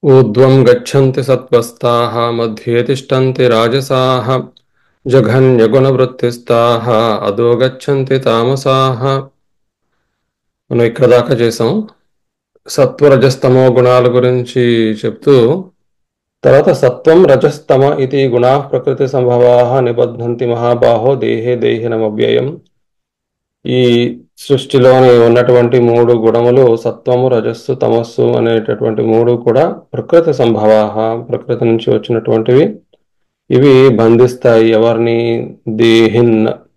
ऊर्ध्वं गच्छन्ति सत्त्वस्ताः मध्ये तिष्ठन्ति राजसाः జఘన్యగుణవృత్తిస్తాహ అదో గచ్చంతి తామసాహ మనం ఇక్కడ దాకా చేసాం సత్వరజస్తమో గుణాల గురించి చెప్తూ తర్వాత సత్వం రజస్తమ ఇది గుణా ప్రకృతి సంభవా నిబద్ధంతి మహాబాహో దేహే దేహినమవ్యయం ఈ సృష్టిలోని ఉన్నటువంటి మూడు గుణములు సత్వము రజస్సు తమస్సు అనేటటువంటి మూడు కూడా ప్రకృతి సంభవాహ ప్రకృతి నుంచి వచ్చినటువంటివి ఇవి బంధిస్తాయి ఎవరిని దేహిన్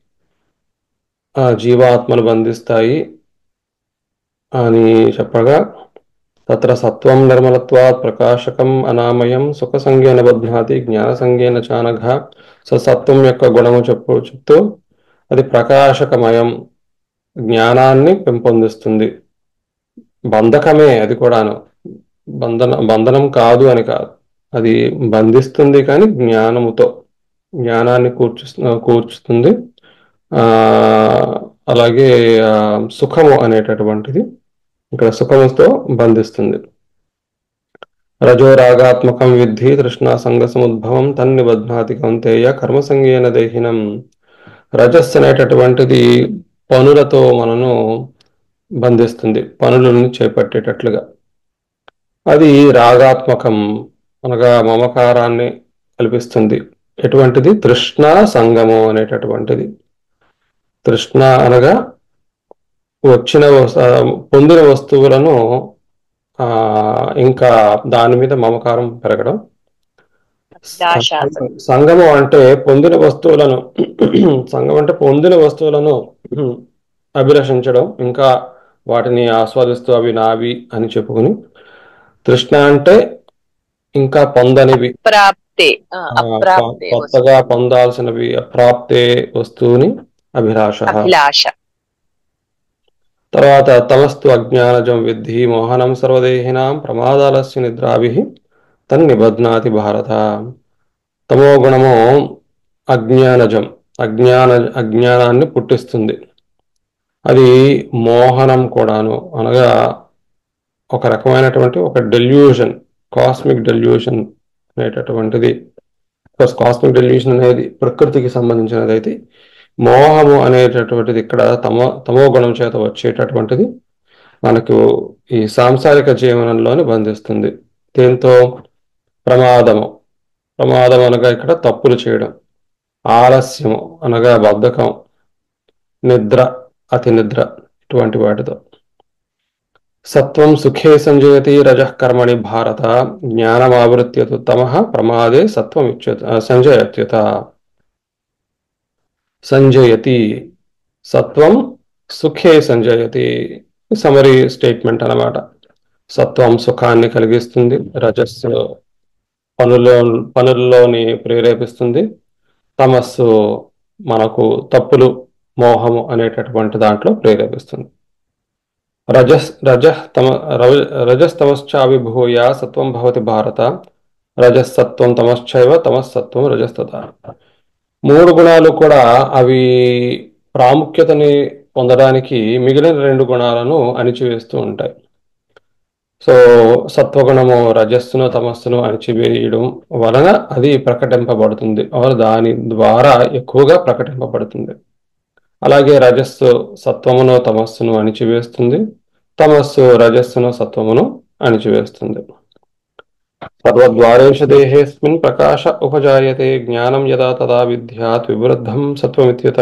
ఆ జీవాత్మను బంధిస్తాయి అని చెప్పగా తత్ర సత్వం నిర్మలత్వాత్ ప్రకాశకం అనామయం సుఖ సంజ్ఞాన బధ్నాతి జ్ఞాన సంజ్ఞాన చానఘ సో సత్వం యొక్క గుణము చెప్పు చెప్తూ అది ప్రకాశకమయం జ్ఞానాన్ని పెంపొందిస్తుంది బంధకమే అది కూడాను బంధన బంధనం కాదు అని కాదు అది బంధిస్తుంది కానీ జ్ఞానముతో జ్ఞానాన్ని కూర్చు కూర్చుతుంది ఆ అలాగే ఆ, సుఖము అనేటటువంటిది ఇక్కడ సుఖముతో బంధిస్తుంది రజోరాగాత్మకం విద్ధి తృష్ణా సంగ సముద్భవం తన్నిబధ్నాతి కౌంతేయ కర్మసంగేన దేహినం రజస్సు అనేటటువంటిది పనులతో మనను బంధిస్తుంది పనులను చేపట్టేటట్లుగా అది రాగాత్మకం అనగా మమకారాన్ని కల్పిస్తుంది ఎటువంటిది తృష్ణ సంగము అనేటటువంటిది తృష్ణ అనగా వచ్చిన వస్- ఆ, పొందిన వస్తువులను ఆ ఇంకా దాని మీద మమకారం పెరగడం దాశాసనం సంగము అంటే పొందిన వస్తువులను సంగం అంటే పొందిన వస్తువులను అభిలషించడం ఇంకా వాటిని ఆస్వాదిస్తూ అవి నావి అని చెప్పుకుని తృష్ణ అంటే ఇంకా పొందనివి ప్రాప్తే ఆ, ఆ, అప్రాప్తే కొ- కొత్తగా పొందాల్సినవి అప్రాప్తే వస్తువుని అభిలాష అభిలాష తర్వాత తమస్తు అజ్ఞానజం విద్ధి మోహనం సర్వదేహినాం ప్రమాదాలస్య నిద్రాభి తన్నిబధ్నాతి భారత తమో గుణము అజ్ఞానజం అజ్ఞాన అజ్ఞానాన్ని పుట్టిస్తుంది అది మోహనం కూడాను అనగా ఒక రకమైనటువంటి ఒక డెల్యూషన్ కాస్మిక్ డెల్యూషన్ అనేటటువంటిది కాస్మిక్ డెల్యూషన్ అనేది ప్రకృతికి సంబంధించినది అయితే మోహము అనేటటువంటిది ఇక్కడ తమో తమో గుణం చేత వచ్చేటటువంటిది మనకు ఈ సాంసారిక జీవనంలోని బంధిస్తుంది దీంతో ప్రమాదము ప్రమాదం అనగా ఇక్కడ తప్పులు చేయడం ఆలస్యము అనగా బద్ధకం నిద్ర అతి నిద్ర ఇటువంటి వాటితో సత్వం సుఖే సంజయతి రజః కర్మణి భారత జ్ఞానమావృత్యతు తమః ప్రమాదే సత్వం ఇచ్యుత సంజయత్యుత సంజయతి సత్వం సుఖే సంజయతి సమరీ స్టేట్మెంట్ అన్నమాట సత్వం సుఖాన్ని కలిగిస్తుంది రజస్సు పనుల్లో పనుల్లోని ప్రేరేపిస్తుంది తమస్సు మనకు తప్పులు మోహము అనేటటువంటి దాంట్లో ప్రేరేపిస్తుంది రజస్ రజః తమ రవ- రజస్తమశ్చావిభూయ సత్వం భవతి భారత రజస్సత్వం తమశ్చైవ తమస్సత్వం రజస్తత మూడు గుణాలు కూడా అవి ప్రాముఖ్యతని పొందడానికి మిగిలిన రెండు గుణాలను అణిచివేస్తూ ఉంటాయి సో సత్వగుణము రజస్సును తమస్సును అణిచివేయడం వలన అది ప్రకటింపబడుతుంది ఆర్ దాని ద్వారా ఎక్కువగా ప్రకటింపబడుతుంది అలాగే రజస్సు సత్వమును తమస్సును అణిచివేస్తుంది తమస్సు రజస్సును సత్వమును అణిచివేస్తుంది సర్వద్వారేషు దేహేస్మిన్ ప్రకాశ ఉపజాయతే జ్ఞానం యదా తదా విద్యాత్ వివృద్ధం సత్వమిత్యుత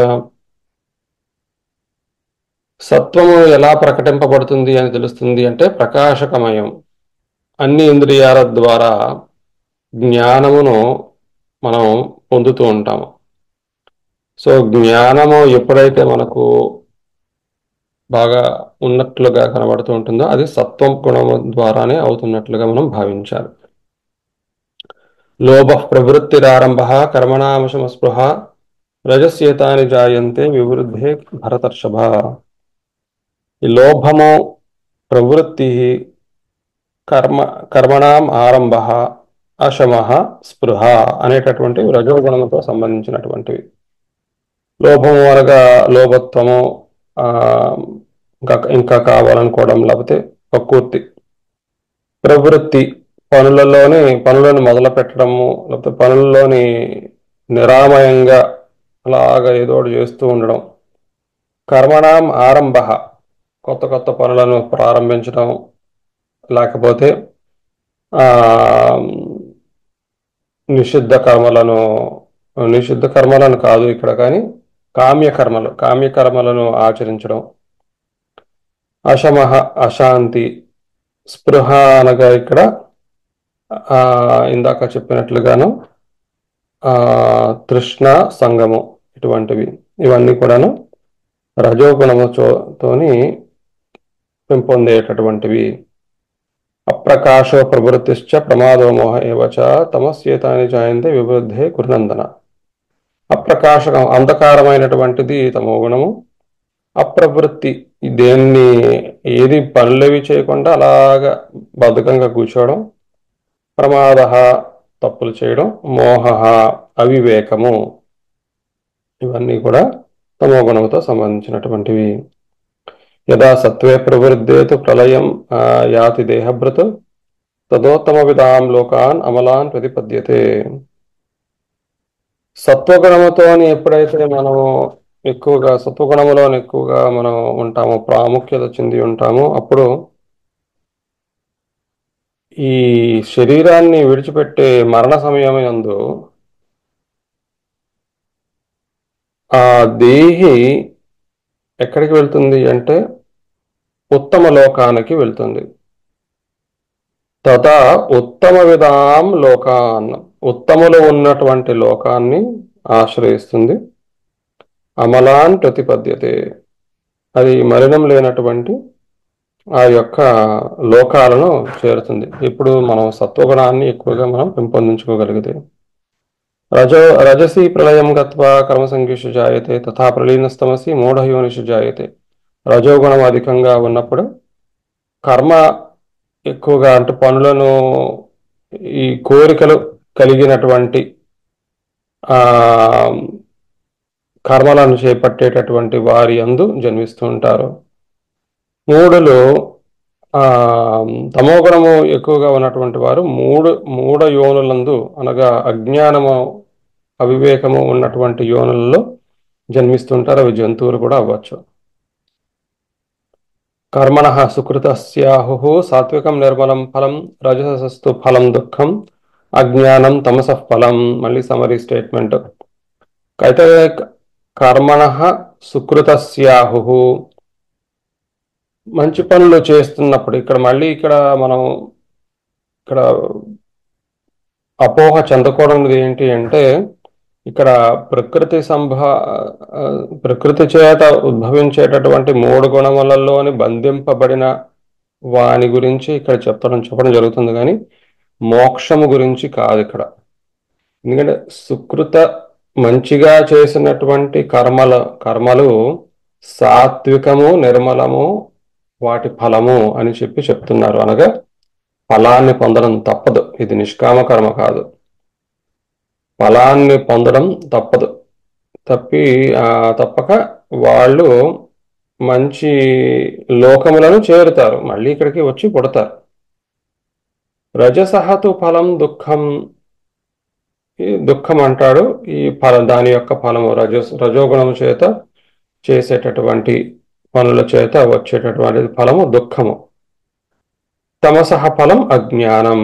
సత్వము ఎలా ప్రకటింపబడుతుంది అని తెలుస్తుంది అంటే ప్రకాశకమయం అన్ని ఇంద్రియాల ద్వారా జ్ఞానమును మనం పొందుతూ ఉంటాము సో జ్ఞానము ఎప్పుడైతే మనకు బాగా ఉన్నట్లుగా కనబడుతూ ఉంటుందో అది సత్వం గుణము ద్వారానే అవుతున్నట్లుగా మనం భావించాలి లోభ ప్రవృత్తిరారంభ కర్మణాంశమస్పృహ రజస్యేతాని జాయంతే వివృద్ధే భరతర్షభ ఈ లోభము ప్రవృత్తి కర్మ కర్మణాం ఆరంభ అశమ స్పృహ అనేటటువంటి రజోగుణముతో సంబంధించినటువంటివి లోభము అనగా లోభత్వము ఆ ఇంకా ఇంకా కావాలనుకోవడం లేకపోతే ప్రకృతి ప్రవృత్తి పనులలోని పనులను మొదలు పెట్టడము లేకపోతే పనుల్లోని నిరామయంగా అలాగా ఏదో ఒకటి చేస్తూ ఉండడం కర్మణాం ఆరంభ కొత్త కొత్త పనులను ప్రారంభించడం లేకపోతే ఆ నిషిద్ధ కర్మలను నిషిద్ధ కర్మలను కాదు ఇక్కడ కానీ కామ్యకర్మలు కామ్యకర్మలను ఆచరించడం అశమహ అశాంతి స్పృహ అనగా ఇక్కడ ఆ ఇందాక చెప్పినట్లుగాను ఆ తృష్ణ సంగము ఇటువంటివి ఇవన్నీ కూడాను రజోగుణము చో- తోని పెంపొందేటటువంటివి అప్రకాశో ప్రవృత్తిశ్చ ప్రమాదో మోహ ఏవచ తమస్యేతాని జాయంతే వివృద్ధే కురునందన అప్రకాశకం అంధకారమైనటువంటిది తమో గుణము అప్రవృత్తి దేన్ని ఏది పనులవి చేయకుండా అలాగా బద్ధకంగా కూర్చోవడం ప్రమాద తప్పులు చేయడం మోహ అవివేకము ఇవన్నీ కూడా తమో గుణముతో సంబంధించినటువంటివి యదా సత్వే ప్రవృద్ధేతు ప్రళయం ఆ, యాతి దేహభృత్ తదోత్తమ విధాం లోకాన్ అమలాన్ ప్రతిపద్యతే సత్వగుణముతోని ఎప్పుడైతే మనం ఎక్కువగా సత్వగుణములోని ఎక్కువగా మనం ఉంటామో ప్రాముఖ్యత చెంది ఉంటామో అప్పుడు ఈ శరీరాన్ని విడిచిపెట్టే మరణ సమయం యందు ఆ దేహి ఎక్కడికి వెళ్తుంది అంటే ఉత్తమ లోకానికి వెళ్తుంది తదా ఉత్తమ విధాం లోకాన్ ఉత్తములు ఉన్నటువంటి లోకాన్ని ఆశ్రయిస్తుంది అమలాన్ ప్రతిపద్యతే అది మలినం లేనటువంటి ఆ యొక్క లోకాలను చేరుతుంది ఇప్పుడు మనం సత్వగుణాన్ని ఎక్కువగా మనం పెంపొందించుకోగలిగితే రజో రజసి ప్రళయం గత్వా కర్మసంఖ్యషు జాయతే తథా ప్రలీనస్తమసి మూఢయోనిషు జాయతే రజోగుణం అధికంగా ఉన్నప్పుడు కర్మ ఎక్కువగా అంటే పనులను ఈ కోరికలు కలిగినటువంటి ఆ కర్మలను చేపట్టేటటువంటి వారి అందు జన్మిస్తూ ఉంటారు మూడులు ఆ తమోగుణము ఎక్కువగా ఉన్నటువంటి వారు మూడు మూడ యోనులందు అనగా అజ్ఞానము అవివేకము ఉన్నటువంటి యోనులలో జన్మిస్తుంటారు అవి జంతువులు కూడా అవ్వచ్చు కర్మణ సుకృతస్యాహు సాత్వికం నిర్మలం ఫలం రజసస్తు ఫలం దుఃఖం అజ్ఞానం తమస ఫలం మళ్ళీ సమరీ స్టేట్మెంట్ అయితే కర్మణ సుకృతస్యాహు మంచి పనులు చేస్తున్నప్పుడు ఇక్కడ మళ్ళీ ఇక్కడ మనం ఇక్కడ అపోహ చెందకూడనిది ఏంటి అంటే ఇక్కడ ప్రకృతి సంభ ఆ, ప్రకృతి చేత ఉద్భవించేటటువంటి మూడు గుణములలోని బంధింపబడిన వాని గురించి ఇక్కడ చెప్పడం చెప్పడం జరుగుతుంది కానీ మోక్షము గురించి కాదు ఇక్కడ ఎందుకంటే సుకృత మంచిగా చేసినటువంటి కర్మల కర్మలు సాత్వికము నిర్మలము వాటి ఫలము అని చెప్పి చెప్తున్నారు అనగా ఫలాన్ని పొందడం తప్పదు ఇది నిష్కామ కర్మ కాదు ఫలాన్ని పొందడం తప్పదు తప్పి ఆ, తప్పక వాళ్ళు మంచి లోకములను చేరుతారు మళ్ళీ ఇక్కడికి వచ్చి పుడతారు రజసహతు ఫలం దుఃఖం ఈ దుఃఖం అంటాడు ఈ ఫల దాని యొక్క ఫలము రజ రజోగుణము చేత చేసేటటువంటి పనుల చేత వచ్చేటటువంటి ఫలము దుఃఖము తమసహ ఫలం అజ్ఞానం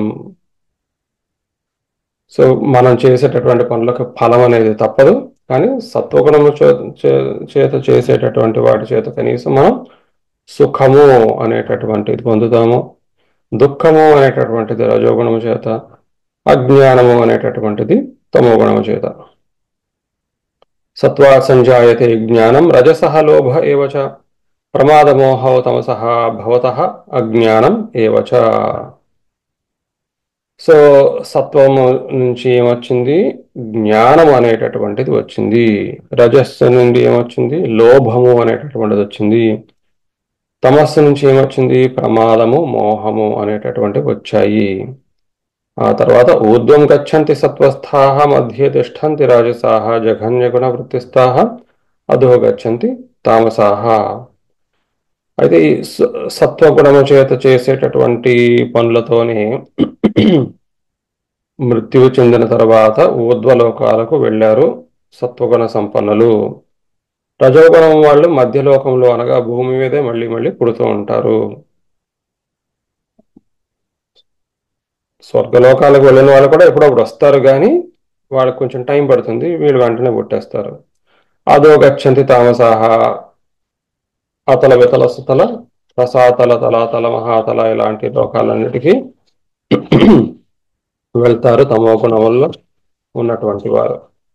సో మనం చేసేటటువంటి పనులకు ఫలం అనేది తప్పదు కానీ సత్వగుణము చే- చే- చేత చేసేటటువంటి వాటి చేత కనీసం మనం సుఖము అనేటటువంటిది పొందుతాము దుఃఖము అనేటటువంటిది రజోగుణము చేత అజ్ఞానము అనేటటువంటిది తమో గుణము చేత సత్వా సంజాయతే జ్ఞానం రజసః లోభ ఏవచ ప్రమాదమోహో తమసః భవతః అజ్ఞానం ఏవచ సో సత్వము నుంచి ఏమొచ్చింది జ్ఞానం అనేటటువంటిది వచ్చింది రజస్సు నుండి ఏమొచ్చింది లోభము అనేటటువంటిది వచ్చింది తమస్సు నుంచి ఏమొచ్చింది ప్రమాదము మోహము అనేటటువంటివి వచ్చాయి ఆ తర్వాత ఊర్ధ్వం గచ్చంతి సత్వస్థాః మధ్యే తిష్టంతి రాజసాః జఘన్యగుణ వృత్తిస్థాః అధో గచ్చంతి తామసాః అయితే ఈ స- సత్వగుణము చేత చేసేటటువంటి పనులతోనే మృత్యువు చెందిన తర్వాత ఊర్ధ్వలోకాలకు వెళ్ళారు సత్వగుణ సంపన్నులు రజోగుణం వాళ్ళు మధ్యలోకంలో అనగా భూమి మీదే మళ్ళీ మళ్ళీ పుడుతూ ఉంటారు స్వర్గలోకాలకు వెళ్ళిన వాళ్ళు కూడా ఎప్పుడప్పుడు వస్తారు కానీ వాళ్ళకి కొంచెం టైం పడుతుంది వీళ్ళు వెంటనే పుట్టేస్తారు అదో గచ్చంతి తామసాహ అతల వితల సుతల రసాతల తలాతల మహాతల ఇలాంటి లోకాలన్నిటికీ వెళ్తారు తమో గుణం వల్ల ఉన్నటువంటి వారు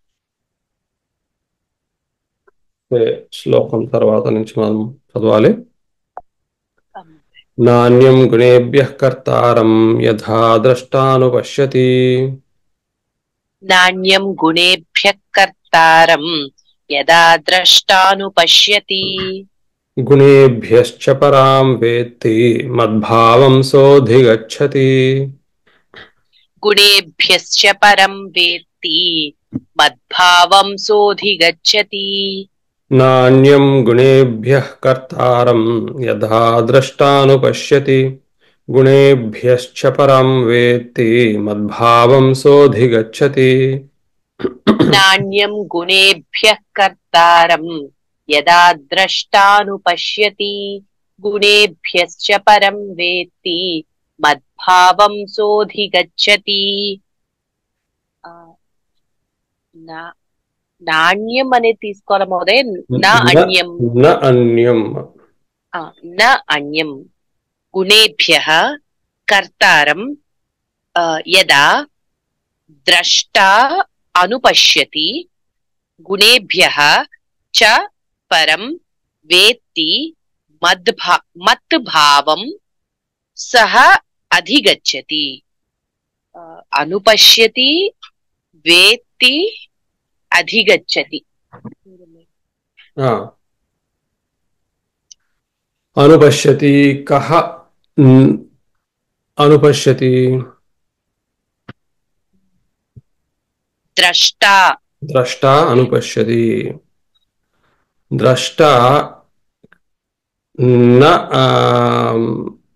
ఏ శ్లోకం తర్వాత నుంచి మనం చదవాలి నాణ్యం గుణేభ్య కర్తారం యథా ద్రష్టానుపశ్యతి నాణ్యం గుణేభ్య కర్తారం యదా ద్రష్టానుపశ్యతి గుణేభ్యశ్చ పరాం వేత్తి మద్భావం సోధిగచ్చతి గుణేభ్యశ్చ పరం వేత్తి మద్భావం సోధిగచ్చతి నాణ్యం గుణేభ్య కర్తారం యథా ద్రష్టానుపశ్యతి గుణేభ్యశ్చ పరం వేత్తి మద్భావం సోధిగచ్చతి నాణ్యం గుణేభ్య కర్తారం యదా ద్రష్టానుపశ్యతి గుణేభ్యశ్చ పరం వేత్తి మద్భావం సోధిగచ్చతి ఆ, నా- నాణ్యం అనేది తీసుకోవాలి మహోదయ నా అన్యం న అన్యం ఆ, న అన్యం గుణేభ్య కర్తారం ఆ, యదా ద్రష్ట అనుపశ్యతి గుణేభ్య చ పరం వేత్తి మద్భా మత్ భావం సహ అధిగచ్చతి ఆ, అనుపశ్యతి వేత్తి అధిగచ్చతి ఆ. అనుపశ్యతి కహ న్- అనుపశ్యతి ద్రష్ట ద్రష్ట అనుపశ్యతి ద్రష్ట న ఆమ్,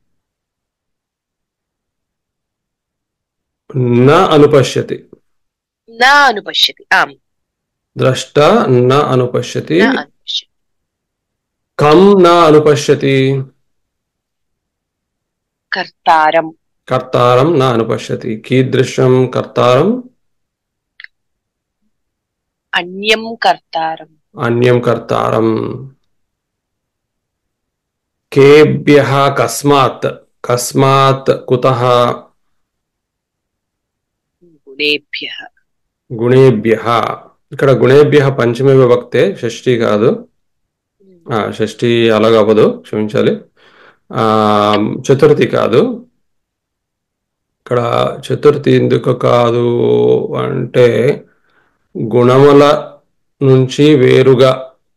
న అనుపశ్యతి నా అనుపశ్యతి ఆమ్ ద్రష్ట న అనుపశ్యతి నా అనుపశ్యతి కం న అనుపశ్యతి కర్తారం కర్తారం న అనుపశ్యతి కీదృశం కర్తారం అన్యం కర్తారం అన్యం కర్తారం కేభ్యః కస్మాత్ కస్మాత్ కుతః గుణేభ్య గుణేభ్యః ఇక్కడ గుణేభ్యః పంచమి విభక్తే షష్ఠి కాదు ఆ, షష్ఠి అలాగవ్వదు క్షమించాలి ఆ చతుర్థి కాదు ఇక్కడ చతుర్థి ఎందుకు కాదు అంటే గుణముల నుంచి వేరుగా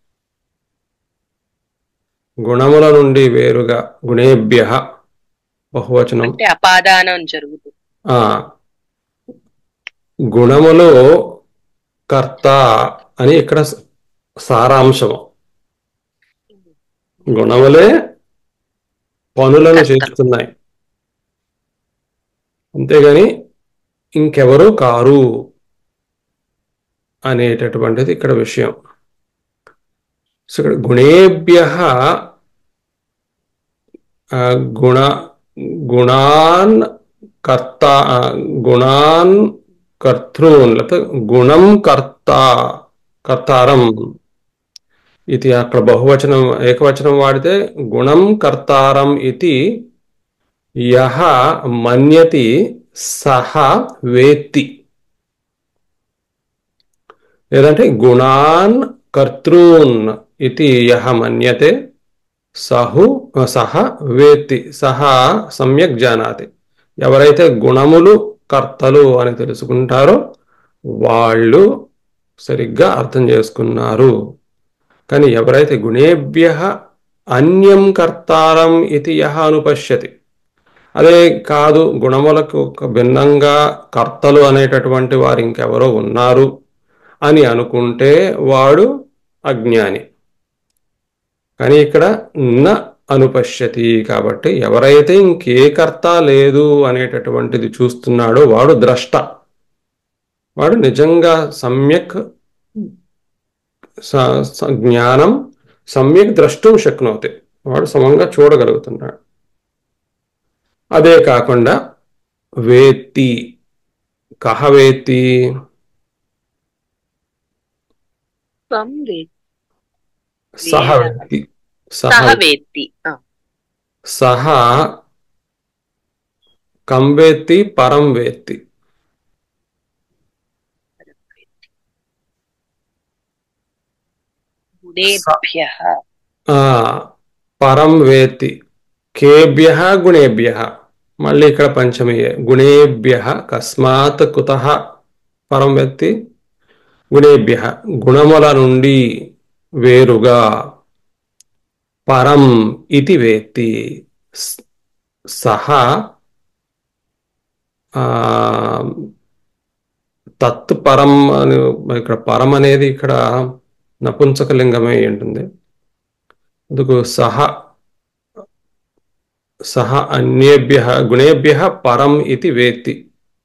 గుణముల నుండి వేరుగా గుణేభ్య బహువచనం అంటే అపాదానం జరుగుతుంది ఆ గుణములు కర్త అని ఇక్కడ సారాంశము గుణములే పనులను కర్తలు. చేస్తున్నాయి అంతేగాని ఇంకెవరు కారు అనేటటువంటిది ఇక్కడ విషయం సో ఇక్కడ గుణేభ్య గుణ గుణాన్ కర్త ఆ, గుణాన్ కర్తృన్ లేకపోతే గుణం కర్త కర్తారం ఇది అక్కడ బహువచనం ఏకవచనం వాడితే గుణం కర్తారం ఇది యహ మన్యతి సహ వేత్తి లేదంటే గుణాన్ కర్తృన్ ఇది యహ మన్యతే సహు సహ వేత్తి సహ సమ్యక్ జానాతి ఎవరైతే గుణములు కర్తలు అని తెలుసుకుంటారో వాళ్ళు సరిగ్గా అర్థం చేసుకున్నారు కానీ ఎవరైతే గుణేభ్య అన్యం కర్తారం ఇది యహ అనుపశ్యతి అదే కాదు గుణములకు ఒక భిన్నంగా కర్తలు అనేటటువంటి వారు ఇంకెవరో ఉన్నారు అని అనుకుంటే వాడు అజ్ఞాని కానీ ఇక్కడ న అనుపశ్యతి కాబట్టి ఎవరైతే ఇంకే కర్త లేదు అనేటటువంటిది చూస్తున్నాడో వాడు ద్రష్ట వాడు నిజంగా సమ్యక్ స- స- జ్ఞానం సమ్యక్ ద్రష్టం శక్నోతి వాడు సమంగా చూడగలుగుతున్నాడు అదే కాకుండా వేత్తి కహ వేత్తి త్వం వేత్తి సహ వేత్తి సహ సహ వేత్తి ఆ, సహ కం వేత్తి పరం వేత్తి గుణేభ్యః ఆ, పరం వేత్తి కేభ్య గుణేభ్య మళ్ళీ ఇక్కడ పంచమి గుణేభ్య కస్మాత్ కుత పరం వేత్తి గుణేభ్య గుణముల నుండి వేరుగా పరం ఇది వేత్తి స్- సహ ఆ, తత్ పరం అని ఇక్కడ పరం అనేది ఇక్కడ నపుంసకలింగమే అయి ఉంటుంది అందుకు సహ సహ అన్యేభ్య గుణేభ్య పరం ఇది వేత్తి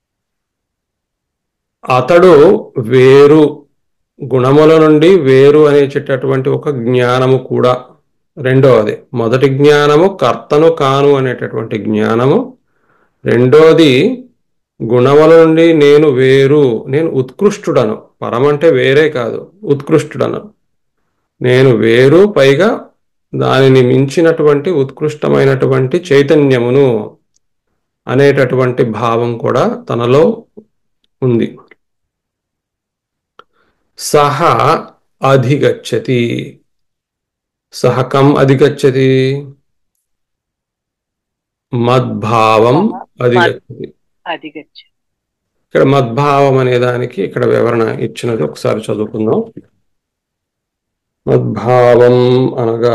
అతడు వేరు గుణముల నుండి వేరు అనేటటువంటి ఒక జ్ఞానము కూడా రెండవది మొదటి జ్ఞానము కర్తను కాను అనేటటువంటి జ్ఞానము రెండోది గుణముల నుండి నేను వేరు నేను ఉత్కృష్టుడను పరం అంటే వేరే కాదు ఉత్కృష్టుడను నేను వేరు పైగా దానిని మించినటువంటి ఉత్కృష్టమైనటువంటి చైతన్యమును అనేటటువంటి భావం కూడా తనలో ఉంది సహ అధిగచ్చతి సహ కం అధిగచ్చతి మద్భావం అధిగచ్చతి అది గచ్చ ఇక్కడ మద్భావం అనే దానికి ఇక్కడ వివరణ ఇచ్చినది ఒకసారి చదువుకుందాం మద్భావం అనగా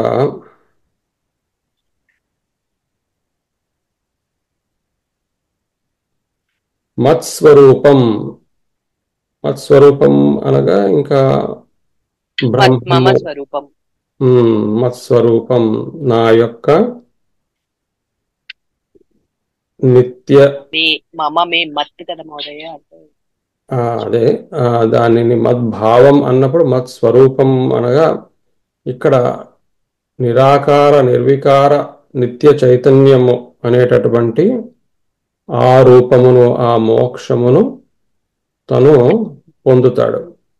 మత్స్వరూపం మత్స్వరూపం అనగా ఇంకా మత్ మమ బ్రహ్మ స్వరూపం ఉమ్, మత్స్వరూపం నా యొక్క నిత్య మే మమ మే మత్ కదా మహోదయ అంటే ఆ, అదే ఆ, దానిని మద్భావం అన్నప్పుడు మత్స్వరూపం అనగా ఇక్కడ నిరాకార నిర్వికార నిత్య చైతన్యము అనేటటువంటి ఆ రూపమును ఆ మోక్షమును తను పొందుతాడు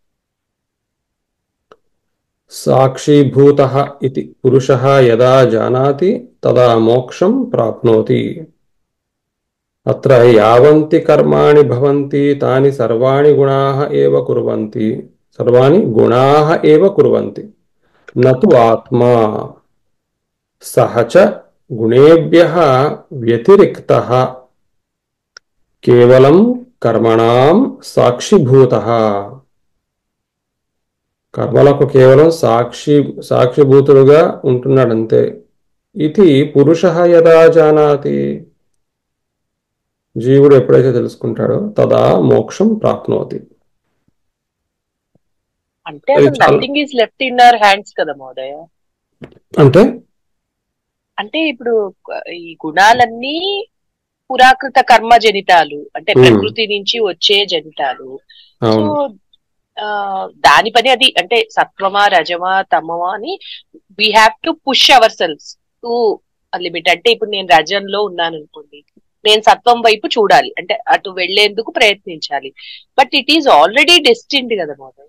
సాక్షీభూత ఇది పురుష యదా జానాతి తదా మోక్షం ప్రాప్నోతి అత్ర యావంతి కర్మాణి భవంతి తాని సర్వాణి గుణాః ఏవ కుర్వంతి సర్వాణి గుణాః ఏవ కుర్వంతి నతు ఆత్మా సహ చ గుణేభ్యః వ్యతిరిక్తః కేవలం కర్మణాం సాక్షిభూతః కర్మలకు కేవలం సాక్షి సాక్షిభూతుడుగా ఉంటున్నాడంతే ఇది పురుష యదా జానాతి జీవుడు ఎప్పుడైతే తెలుసుకుంటాడో తదా మోక్షం ప్రాప్నోతి అంటే అది అసలు చాలా- nothing is left in our hands కదా మహోదయ అంటే అంటే ఇప్పుడు ఈ గుణాలన్నీ పురాకృత కర్మ జనితాలు అంటే Hmm. ప్రకృతి నుంచి వచ్చే జనితాలు సో అవును ఆ, దాని పని అది అంటే సత్వమా రజమా తమమా అని we have to push our cells to limit అంటే ఇప్పుడు నేను రజంలో ఉన్నాను అనుకోండి నేను సత్వం వైపు చూడాలి అంటే అటు వెళ్లేందుకు ప్రయత్నించాలి but it is already destined కదా మోదర్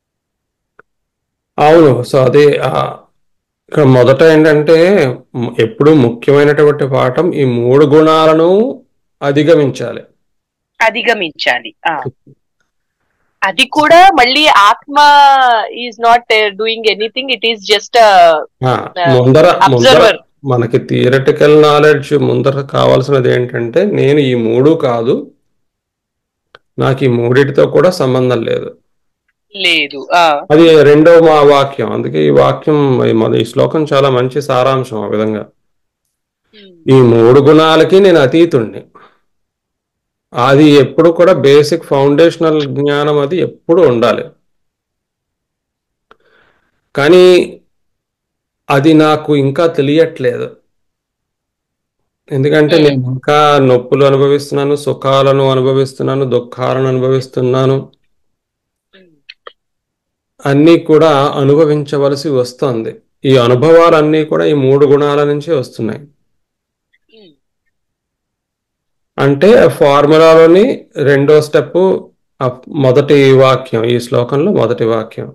అవును సో అదే ఆ, ఇక్కడ మొదట ఏంటంటే మ్, ఎప్పుడు ముఖ్యమైనటువంటి పాఠం ఈ మూడు గుణాలను అధిగమించాలి అధిగమించాలి ఆ. అది కూడా మళ్ళీ ఆత్మ is not doing anything it is just ఆ, ముందర ముందర అబ్జర్వర్ మనకి థియరటికల్ నాలెడ్జ్ ముందర కావాల్సినది ఏంటంటే నేను ఈ మూడు కాదు నాకు ఈ మూడిటితో కూడా సంబంధం లేదు లేదు ఆ అది రెండో మా వాక్యం అందుకే ఈ వాక్యం ఈ మన ఈ శ్లోకం చాలా మంచి సారాంశం ఆ విధంగా ఈ మూడు గుణాలకి నేను అతీతుణ్ణి అది ఎప్పుడు కూడా బేసిక్ ఫౌండేషనల్ జ్ఞానం అది ఎప్పుడు ఉండాలి కానీ అది నాకు ఇంకా తెలియట్లేదు ఎందుకంటే ఉమ్, నేను ఇంకా నొప్పులు అనుభవిస్తున్నాను సుఖాలను అనుభవిస్తున్నాను దుఃఖాలను అనుభవిస్తున్నాను ఉమ్, అన్నీ కూడా అనుభవించవలసి వస్తుంది ఈ అనుభవాలన్నీ కూడా ఈ మూడు గుణాల నుంచే వస్తున్నాయి ఉమ్, అంటే ఫార్ములాలోని రెండో స్టెప్ మొదటి వాక్యం ఈ శ్లోకంలో మొదటి వాక్యం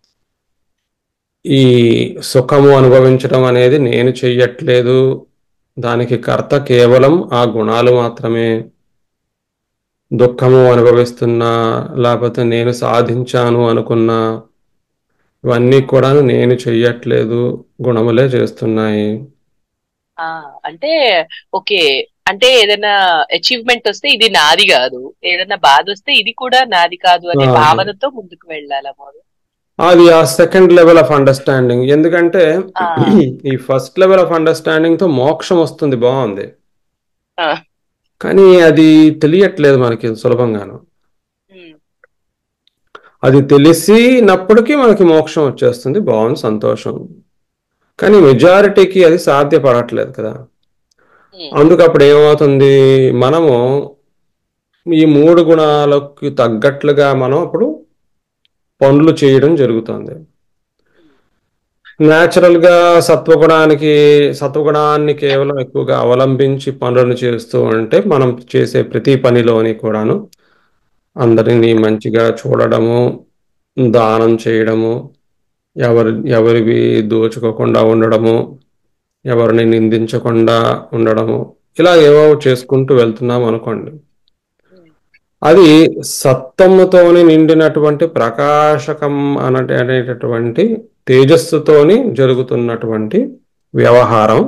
ఈ సుఖము అనుభవించడం అనేది నేను చెయ్యట్లేదు దానికి కర్త కేవలం ఆ గుణాలు మాత్రమే దుఃఖము అనుభవిస్తున్నా లేకపోతే నేను సాధించాను అనుకున్నా ఇవన్నీ కూడా నేను చెయ్యట్లేదు గుణములే చేస్తున్నాయి ఆ, అంటే ఓకే అంటే ఏదైనా అచీవ్మెంట్ వస్తే ఇది నాది కాదు ఏదైనా బాధ వస్తే ఇది కూడా నాది కాదు అనే ఆ. భావనతో ముందుకు వెళ్ళాలా మొదలు అది ఆ సెకండ్ లెవెల్ ఆఫ్ అండర్స్టాండింగ్ ఎందుకంటే ఆ. ఈ ఫస్ట్ లెవెల్ ఆఫ్ అండర్స్టాండింగ్ తో మోక్షం వస్తుంది బాగుంది ఆ, కానీ అది తెలియట్లేదు మనకి సులభంగాను ఉమ్, అది తెలిసినప్పటికీ మనకి మోక్షం వచ్చేస్తుంది బాగుంది సంతోషం కానీ మెజారిటీకి అది సాధ్యపడట్లేదు కదా ఉమ్, అందుకు అప్పుడు ఏమవుతుంది మనము ఈ మూడు గుణాలకు తగ్గట్లుగా మనం అప్పుడు పనులు చేయడం జరుగుతుంది న్యాచురల్ గా సత్వగుణానికి సత్వగుణాన్ని కేవలం ఎక్కువగా అవలంబించి పనులను చేస్తూ ఉంటే మనం చేసే ప్రతి పనిలోని కూడాను అందరినీ మంచిగా చూడడము దానం చేయడము ఎవరి ఎవరివి దోచుకోకుండా ఉండడము ఎవరిని నిందించకుండా ఉండడము ఇలా ఏవో చేసుకుంటూ వెళ్తున్నాం అనుకోండి ఉమ్, అది సత్తముతోని నిండినటువంటి ప్రకాశకం అనటి అనేటటువంటి తేజస్సుతోని జరుగుతున్నటువంటి వ్యవహారం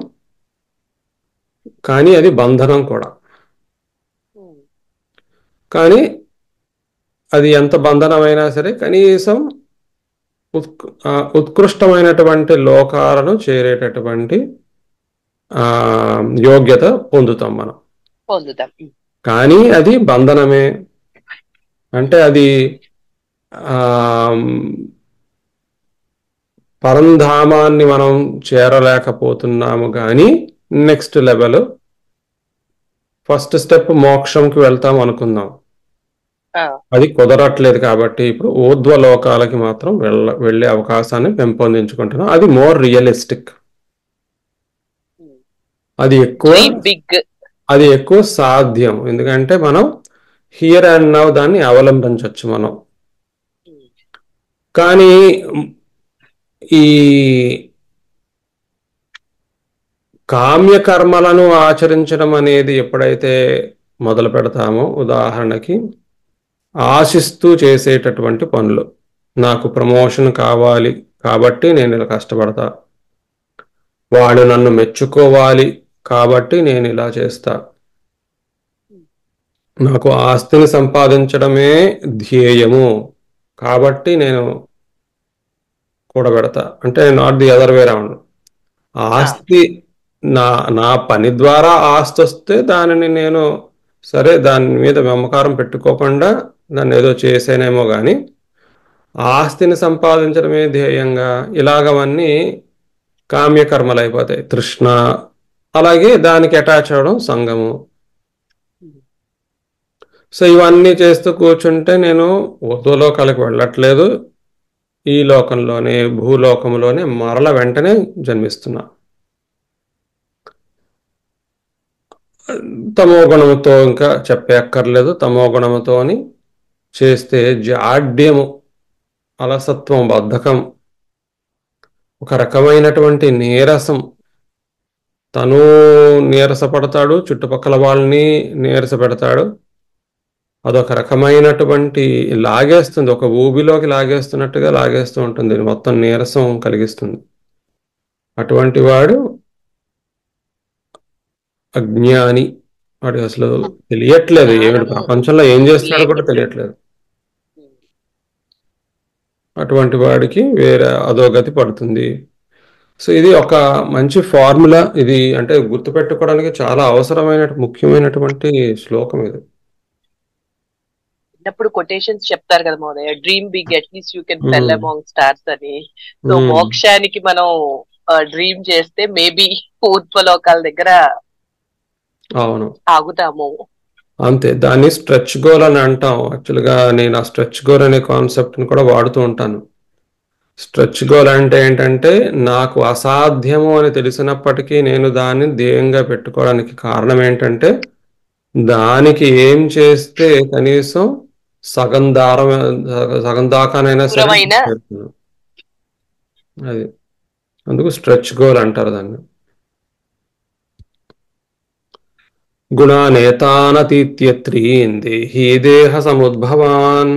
కానీ అది బంధనం కూడా ఉమ్, కానీ అది ఎంత బంధనమైనా సరే కనీసం ఉత్క ఆ, ఉత్కృష్టమైనటువంటి లోకాలను చేరేటటువంటి ఆ యోగ్యత పొందుతాం మనం పొందుతాం ఉమ్, కానీ అది బంధనమే అంటే అది ఆ పరంధామాన్ని మనం చేరలేకపోతున్నాము కానీ నెక్స్ట్ లెవెల్ ఫస్ట్ స్టెప్ మోక్షంకి వెళ్తాం అనుకుందాం ఆ, అది కుదరట్లేదు కాబట్టి ఇప్పుడు ఊర్ధ్వ లోకాలకి మాత్రం వెళ్ళ వెళ్ళే అవకాశాన్ని పెంపొందించుకుంటున్నాం అది మోర్ రియలిస్టిక్ ఉమ్. అది ఎక్కువ డ్రీమ్ బిగ్ అది ఎక్కువ సాధ్యం ఎందుకంటే మనం హియర్ అండ్ నవ్ దాన్ని అవలంబించవచ్చు మనం కానీ ఈ కామ్యకర్మలను ఆచరించడం అనేది ఎప్పుడైతే మొదలు పెడతామో ఉదాహరణకి ఆశిస్తూ చేసేటటువంటి పనులు నాకు ప్రమోషన్ కావాలి కాబట్టి నేను ఇలా కష్టపడతా వాళ్ళు నన్ను మెచ్చుకోవాలి కాబట్టి నేను ఇలా చేస్తా నాకు ఆస్తిని సంపాదించడమే ధ్యేయము కాబట్టి నేను కూడబెడతా అంటే not the other way round ఆస్తి నా నా పని ద్వారా ఆస్తి వస్తే దానిని నేను సరే దాని మీద మమకారం పెట్టుకోకుండా దాన్ని ఏదో చేసేనేమో కానీ ఆస్తిని సంపాదించడమే ధ్యేయంగా ఇలాగవన్నీ కామ్యకర్మలు అయిపోతాయి తృష్ణ అలాగే దానికి అటాచ్ అవడం సంగము సో ఇవన్నీ చేస్తూ కూర్చుంటే నేను ఉర్దూలోకాలకు వెళ్ళట్లేదు ఈ లోకంలోనే భూలోకంలోనే మరల వెంటనే జన్మిస్తున్నా తమో గుణముతో ఇంకా చెప్పక్కర్లేదు తమో గుణముతోని చేస్తే జాడ్యము అలసత్వం బద్ధకం ఒక రకమైనటువంటి నీరసం తను నీరసపడతాడు చుట్టుపక్కల వాళ్ళని నీరస పెడతాడు అదొక రకమైనటువంటి లాగేస్తుంది ఒక ఊబిలోకి లాగేస్తున్నట్టుగా లాగేస్తూ ఉంటుంది మొత్తం నీరసం కలిగిస్తుంది అటువంటి వాడు అజ్ఞాని వాడు అసలు తెలియట్లేదు ఏమిటి ప్రపంచంలో ఏం చేస్తున్నాడో కూడా తెలియట్లేదు అటువంటి వాడికి వేరే అధోగతి పడుతుంది సో ఇది ఒక మంచి ఫార్ములా ఇది అంటే గుర్తుపెట్టుకోవడానికి చాలా అవసరమైన ముఖ్యమైనటువంటి శ్లోకం ఇది చిన్నప్పుడు కొటేషన్స్ చెప్తారు కదా మోదయ్య dream big at least you can Hmm. Fell among stars అని సో Hmm. మోక్షానికి మనం డ్రీమ్ చేస్తే మేబీ పూర్వలోకాల దగ్గర అవును ఆగుతాము అంతే దాన్ని స్ట్రెచ్ గోల్ అని అంటాం యాక్చువల్గా నేను ఆ స్ట్రెచ్ గోల్ అనే కాన్సెప్ట్ని కూడా వాడుతూ ఉంటాను స్ట్రెచ్ గోల్ అంటే ఏంటంటే నాకు అసాధ్యము అని తెలిసినప్పటికీ నేను దాన్ని ధ్యేయంగా పెట్టుకోవడానికి కారణం ఏంటంటే దానికి ఏం చేస్తే కనీసం సగం దారం సగం దాకానైనా సరే దూరమైన చేరుతుంది. అది అందుకు స్ట్రెచ్ గోల్ అంటారు దాన్ని గుణానేతానతీత్యత్రీన్ దేహీ దేహ సముద్భవాన్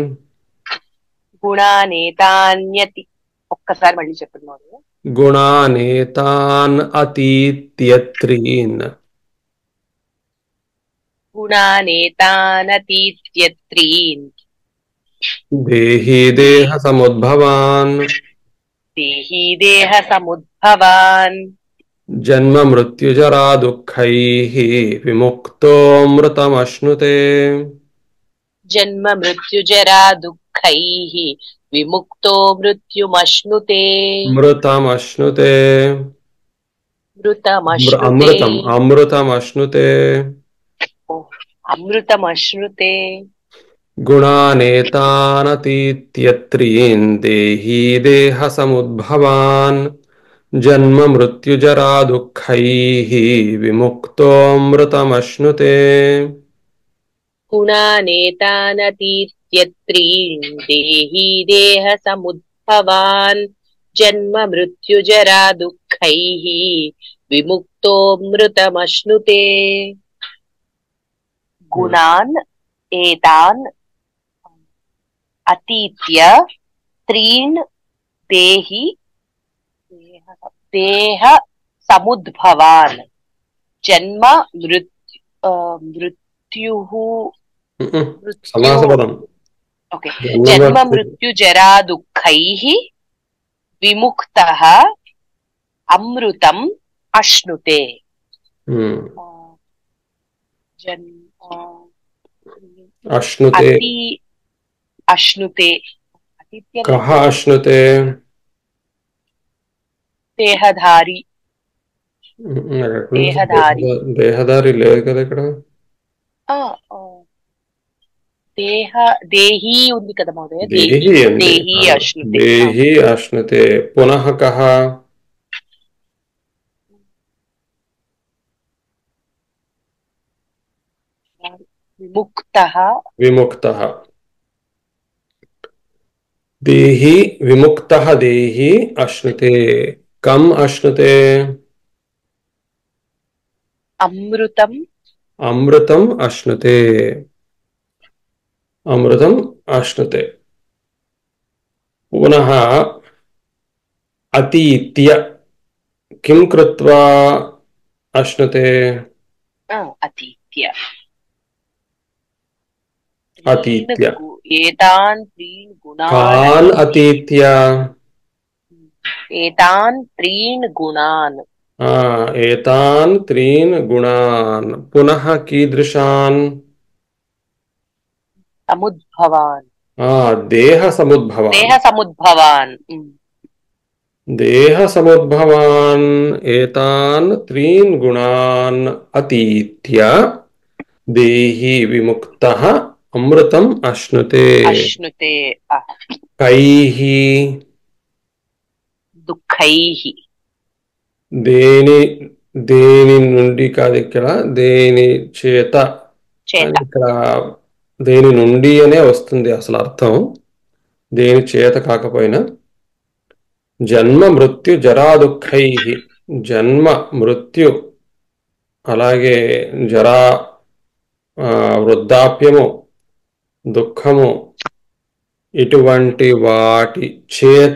గుణానేతాన్యతి ఒక్కసారి మళ్ళీ చెప్పండి మౌర్య గుణానేతాన్ అతీత్యత్రీన్ గుణానేతానతీత్యత్రీన్ దేహీ దేహ సముద్భవాన్ దేహీ దేహ సముద్భవాన్ జన్మ మృత్యుజరా దుఃఖైః విముక్తోమృతమశ్నుతే జన్మ మృత్యుజరా దుఃఖైః విముక్తో మృత్యుమశ్నుతే మృతమశ్నుతే మృతమశ్నుతే అమృతం అమృతమశ్నుతే ఓ, అమృతమశ్నుతే గుణానేతానతీత్యత్రీన్ దేహీ దేహ సముద్భవాన్ జన్మ మృత్యుజరా దుఃఖైః విముక్తోమృతమశ్నుతే గుణానేతానతీత్యత్రీన్ దేహీ దేహ సముద్భవాన్ జన్మ మృత్యుజరా దుఃఖైః విముక్తో మృతమశ్నుతే గుణాన్ ఏతాన్ అతీత్య త్రీన్ దేహి దేహ- దేహ సముద్భవాన్ జన్మ మృత్యు ఆ, మృత్యుః మృత్యు సమాసపదం ఓకే జన్మ మృత్యు జరా దుఃఖైః విముక్తః అమృతం అశ్నుతే ఉమ్. ఆ, జన్ ఆ, అశ్నుతే అతి అశ్నుతే అతిథ్య కహ అశ్నుతే దేహధారి ఉమ్, ఎక్కడి నుంచి దేహధారి. దేహ- దేహధారి లేదు కదా ఇక్కడ ఆ, ఆ, దేహ దేహీ ఉంది కదా మహోదయ దేహి అండి దేహీ ఆ, అశ్నుతే దేహి అశ్నుతే పునః కహ విముక్త విముక్త దేహి విముక్త దేహి అశ్నుతే కం అశ్నుతే అమృతం అమృతం అశ్నుతే అమృతం అశ్నుతే పునః అతీత్య కిం కృత్వా అశ్నుతే ఆ, అతీత్య అతీత్య. త్రీన్ గు- ఏతాన్ త్రీన్ గుణాన్ కాన్ అతీత్య ఏతాన్ త్రీన్ గుణాన్ ఆ, ఏతాన్ త్రీన్ గుణాన్ పునః కీదృశాన్ సముద్భవాన్ ఆ, దేహ సముద్భవాన్ దేహ సముద్భవాన్ ఉమ్. దేహ సముద్భవాన్ ఏతాన్ త్రీన్ గుణాన్ అతీత్య దేహి విముక్త అమృతం అశ్నుతే అశ్నుతే ఆ, కైః దుఃఖైః దేని దేని నుండి కాదు ఇక్కడ దేని చేత చేత ఇక్కడ దేని నుండి అనే వస్తుంది అసలు అర్థం దేని చేత కాకపోయినా జన్మ మృత్యు జరా దుఃఖై జన్మ మృత్యు అలాగే జరా ఆ, వృద్ధాప్యము దుఃఖము ఇటువంటి వాటి చేత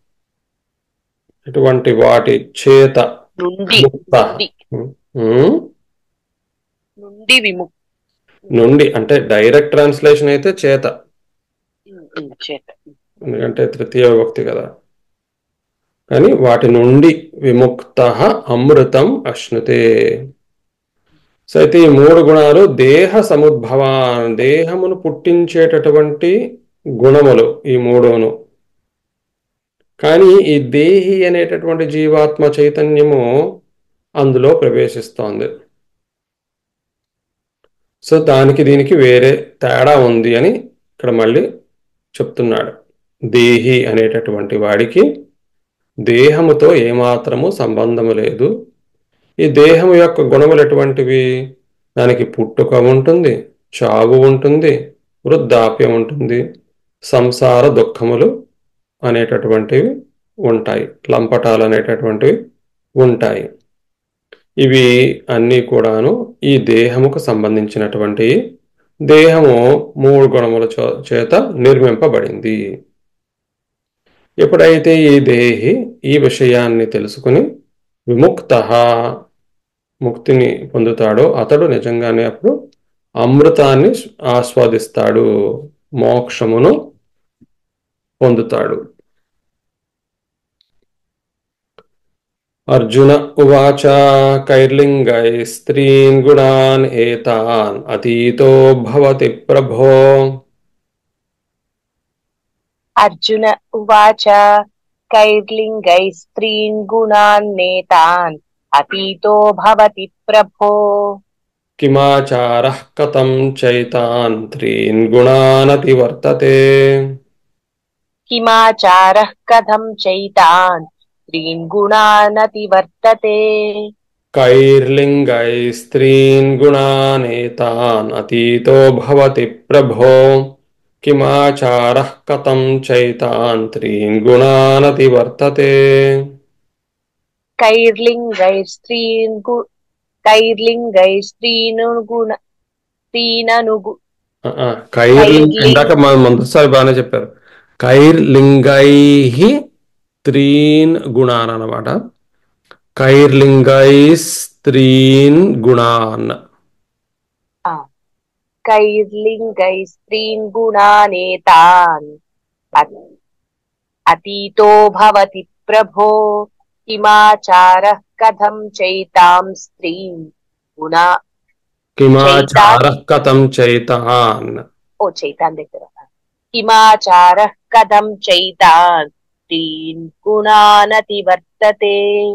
ఇటువంటి వాటి చేత నుండి ముక్త నుండి ఉమ్, నుండి విముక్ నుండి అంటే డైరెక్ట్ ట్రాన్స్లేషన్ అయితే చేత ఉమ్, ఉమ్, చేత ఎందుకంటే తృతీయ విభక్తి కదా కానీ వాటి నుండి విముక్త అమృతం అశ్నుతే సో అయితే ఈ మూడు గుణాలు దేహ సముద్భవాన్ దేహమును పుట్టించేటటువంటి గుణములు ఈ మూడును కానీ ఈ దేహి అనేటటువంటి జీవాత్మ చైతన్యము అందులో ప్రవేశిస్తోంది సో దానికి దీనికి వేరే తేడా ఉంది అని ఇక్కడ మళ్ళీ చెప్తున్నాడు దేహి అనేటటువంటి వాడికి దేహముతో ఏమాత్రము సంబంధము లేదు ఈ దేహము యొక్క గుణములు ఎటువంటివి దానికి పుట్టుక ఉంటుంది చావు ఉంటుంది వృద్ధాప్యం ఉంటుంది సంసార దుఃఖములు అనేటటువంటివి ఉంటాయి లంపటాలు అనేటటువంటివి ఉంటాయి ఇవి అన్నీ కూడాను ఈ దేహముకు సంబంధించినటువంటి దేహము మూడు గుణముల చో- చేత నిర్మింపబడింది ఎప్పుడైతే ఈ దేహి ఈ విషయాన్ని తెలుసుకుని విముక్త ముక్తిని పొందుతాడో అతడు నిజంగానే అప్పుడు అమృతాన్ని ఆస్వాదిస్తాడు మోక్షమును పొందుతాడు అర్జున ఉవాచ కైర్లింగై స్త్రీన్ గుణాన్ ఏతాన్ అతీతో భవతి ప్రభో అర్జున ఉవాచ కైర్లింగై స్త్రీన్ గుణాన్నేతాన్ అతీతో భవతి ప్రభో కిమాచారः కథం చైతాన్ త్రీన్ గుణానతివర్తతే కిమాచారः కథం చైతాన్ స్త్రీన్ గుణానతివర్తతే कैर्लिङ्गै स्त्रीन् गुणानेतान् अतीतो भवति प्रभो किमाचारः कथं चैतान् त्रीन् गुणानतिवर्तते కైర్లింగై స్త్రీన్ గు కైర్లింగై స్త్రీను గుణ స్త్రీనను గు- ఆ, ఆ, కైర్లింగ్ కైర్లింగ్. ఇందాక మన మొదటిసారి బాగానే చెప్పారు కైర్లింగై త్రీన్ గుణాన్ అన్నమాట కైర్లింగై స్త్రీన్ గుణాన్ ఆ, కైర్లింగై స్త్రీన్ గుణానేతాన్ అ- అతీతో భవతి ప్రభో కిమాచారः కథం చైతాం స్త్రీన్ గుణా కిమాచారः కథం చైతాన్ ఓ చైతాన్ దగ్గర కిమాచారः కథం చైతాన్ స్త్రీన్ గుణానతివర్తతే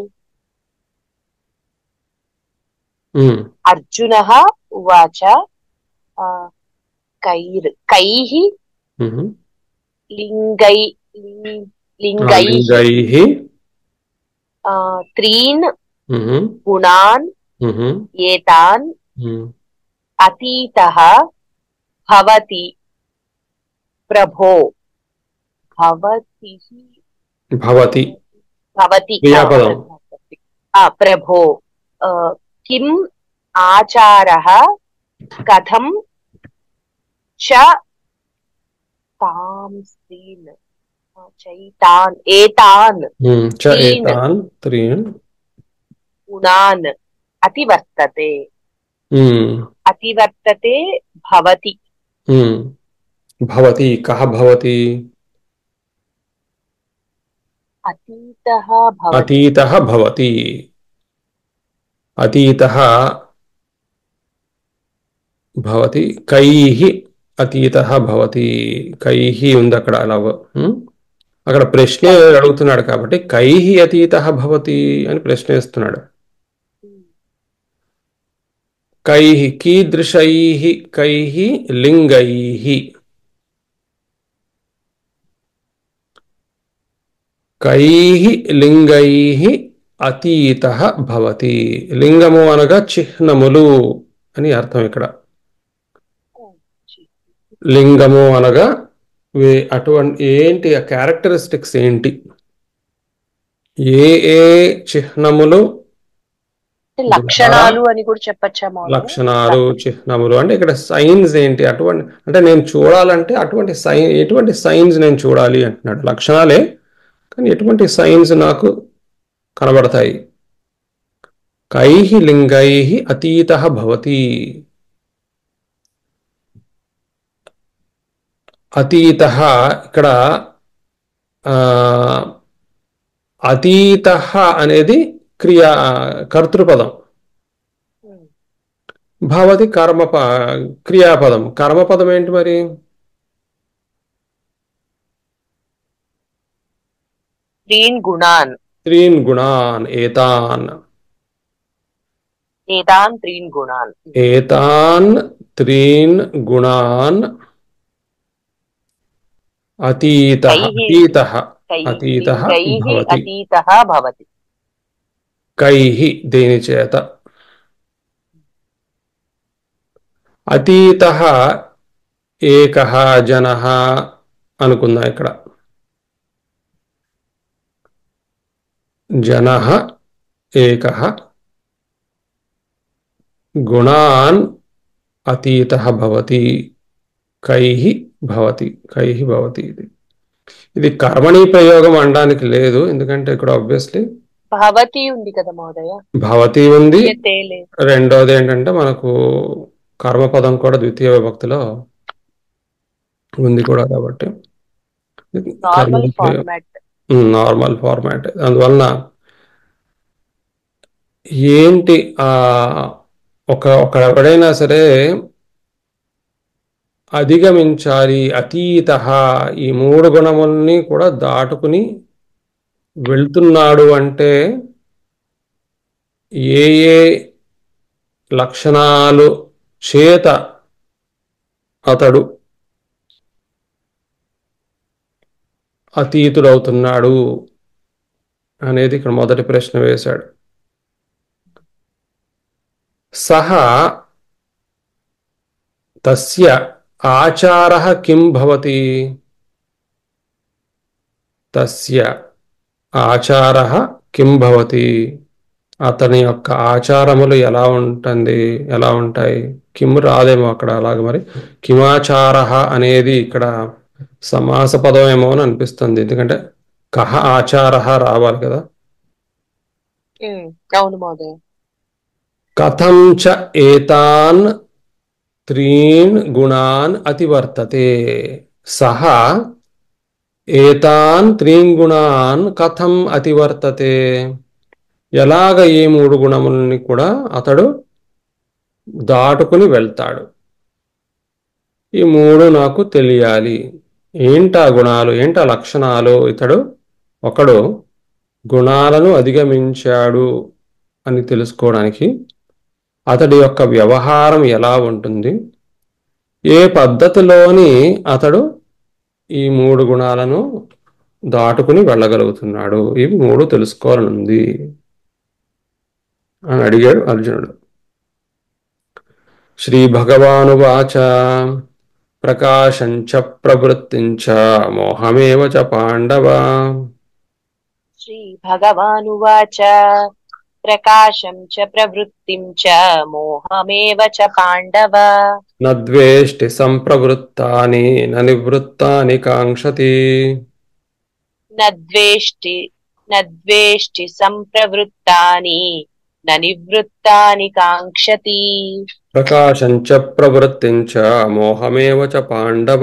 ఉమ్, అర్జున ఉవాచ ఆ, కైర్ కైః ఉమ్. లింగై లిం- లింగైః లింగైః ఆ, త్రీన్ ఉమ్, గుణాన్ ఉమ్, ఏతాన్ ఉమ్. అతీతః భవతి ప్రభో భవతి భవతి భవతి క్రియాపదం. ఆ, ప్రభో ఆ, కిం ఆచారः కథం చ తాం స్త్రీన్ ఆ, చైతాన్ ఏతాన్ ఉమ్, చ త్రీన్. ఏతాన్ త్రీన్ గుణాన్ అతివర్తతే ఉమ్, అతివర్తతే భవతి ఉమ్. భవతి కः భవతి అతీతः భవతి అతీతः భవతి అతీతः భవతి కైః అతీతः భవతి కైః ఉంది అక్కడ అలా ఉమ్? అక్కడ ప్రశ్న అడుగుతున్నాడు కాబట్టి కైః అతీతः భవతి అని ప్రశ్న వేస్తున్నాడు కైః కీదృశైః కైః లింగైః కైః లింగైః అతీతః భవతి లింగము అనగా చిహ్నములు అని అర్థం ఇక్కడ లింగము అనగా వే- అటువంటి ఏంటి ఆ క్యారెక్టరిస్టిక్స్ ఏంటి ఏ ఏ చిహ్నములు లక్షణాలు అని కూడా చెప్పచ్చా మౌనం లక్షణాలు చిహ్నములు అంటే ఇక్కడ సైన్స్ ఏంటి అటువంటి అంటే నేను చూడాలంటే అటువంటి సై ఎటువంటి సైన్స్ నేను చూడాలి అంటున్నాడు లక్షణాలే కానీ ఎటువంటి సైన్స్ నాకు కనబడతాయి కైః లింగైః అతీతః భవతి అతీతః ఇక్కడ ఆ, అతీతః అనేది క్రియా కర్తృపదం భవతి కర్మప క్రియాపదం కర్మపదం ఏంటి మరి त्रीन् गुणान् త్రీన్ గుణాన్ ఏతాన్ एतान् त्रीन् गुणान् ఏతాన్ త్రీన్ గుణాన్ అతీత कैः అతీత कैः అతీతः कैः भवति अतीतः भवति కైః దేని చేత అతీత ఏక జన అనుకుందాం ఇక్కడ జన ఏక గుణాన్ అతీత భవతి కైః భవతి కైః భవతి ఇది ఇది కర్మణి ప్రయోగం అనడానికి లేదు ఎందుకంటే ఇక్కడ ఆబ్వియస్లీ భవతి ఉంది కదా మహోదయ భవతి ఉంది క్రియతే లేదు రెండోది ఏంటంటే మనకు కర్మపదం కూడా ద్వితీయ విభక్తిలో ఉంది కూడా కాబట్టి నార్మల్ ఫార్మాట్ నార్మల్ ఫార్మాట్ అందువలన ఏంటి ఆ ఒక ఒక ఎవడైనా సరే అధిగమించాలి అతీత ఈ మూడు గుణముల్ని కూడా దాటుకుని వెళ్తున్నాడు అంటే ఏ ఏ లక్షణాలు చేత అతడు అతీతుడవుతున్నాడు అనేది ఇక్కడ మొదటి ప్రశ్న వేశాడు సహ తస్య ఆచార కిం భవతి తస్య ఆచార కిం భవతి అతని యొక్క ఆచారములు ఎలా ఉంటుంది ఎలా ఉంటాయి కిం రాదేమో అక్కడ అలాగ మరి కిమాచార అనేది ఇక్కడ సమాస పదం ఏమో అని అనిపిస్తుంది ఎందుకంటే కహ ఆచార రావాలి కదా అవును మహోదయ కథం చ ఏతాన్ త్రీన్ గుణాన్ అతివర్తతే సహ ఏతాన్ త్రీన్ గుణాన్ కథం అతివర్తతే ఎలాగ ఈ మూడు గుణములని కూడా అతడు దాటుకుని వెళ్తాడు ఈ మూడు నాకు తెలియాలి ఏంటా గుణాలు ఏంటా లక్షణాలు ఇతడు ఒకడు గుణాలను అధిగమించాడు అని తెలుసుకోవడానికి అతడి యొక్క వ్యవహారం ఎలా ఉంటుంది ఏ పద్ధతిలోని అతడు ఈ మూడు గుణాలను దాటుకుని వెళ్ళగలుగుతున్నాడు ఇవి మూడు తెలుసుకోవాలనుంది అని అడిగాడు అర్జునుడు శ్రీ భగవానువాచ ప్రకాశంచ ప్రవృత్తించ మోహమేవ చ పాండవ శ్రీ భగవానువాచ ప్రకాశం చ ప్రవృత్తిం చ మోహమేవ చ పాండవ నద్వేష్టి సంప్రవృత్తాని న నివృత్తాని కాంక్షతి నద్వేష్టి నద్వేష్టి సంప్రవృత్తాని న నివృత్తాని కాంక్షతి ప్రకాశంచ ప్రవృత్తించ మోహమేవ చ పాండవ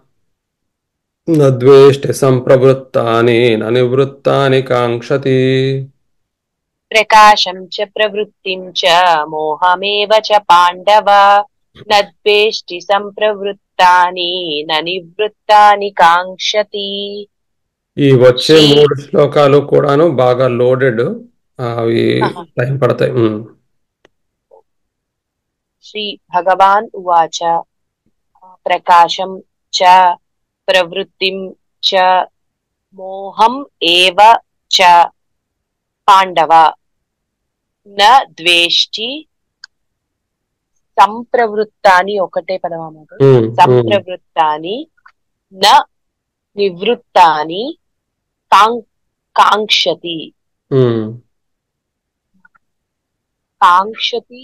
నద్వేష్టి సంప్రవృత్తాని న నివృత్తాని కాంక్షతి ప్రకాశం చ ప్రవృత్తిం చ మోహమేవ చ పాండవ నద్వేష్టి సంప్రవృత్తాని న నివృత్తాని కాంక్షతి ఈ వచ్చే శ్రీ- మూడు శ్లోకాలు కూడాను బాగా లోడెడ్ అవి ఆహా. టైం పడతాయి ఉమ్. శ్రీ భగవాన్ ఉవాచ ప్రకాశం చ ప్రవృత్తిం చ మోహం ఏవ చ పాండవ న ద్వేష్టి సంప్రవృత్తాని ఒకటే పదమా మాకు? ఉమ్, ఉమ్, సంప్రవృత్తాని న నివృత్తాని కాం- కాంక్షతి ఉమ్. కాంక్షతి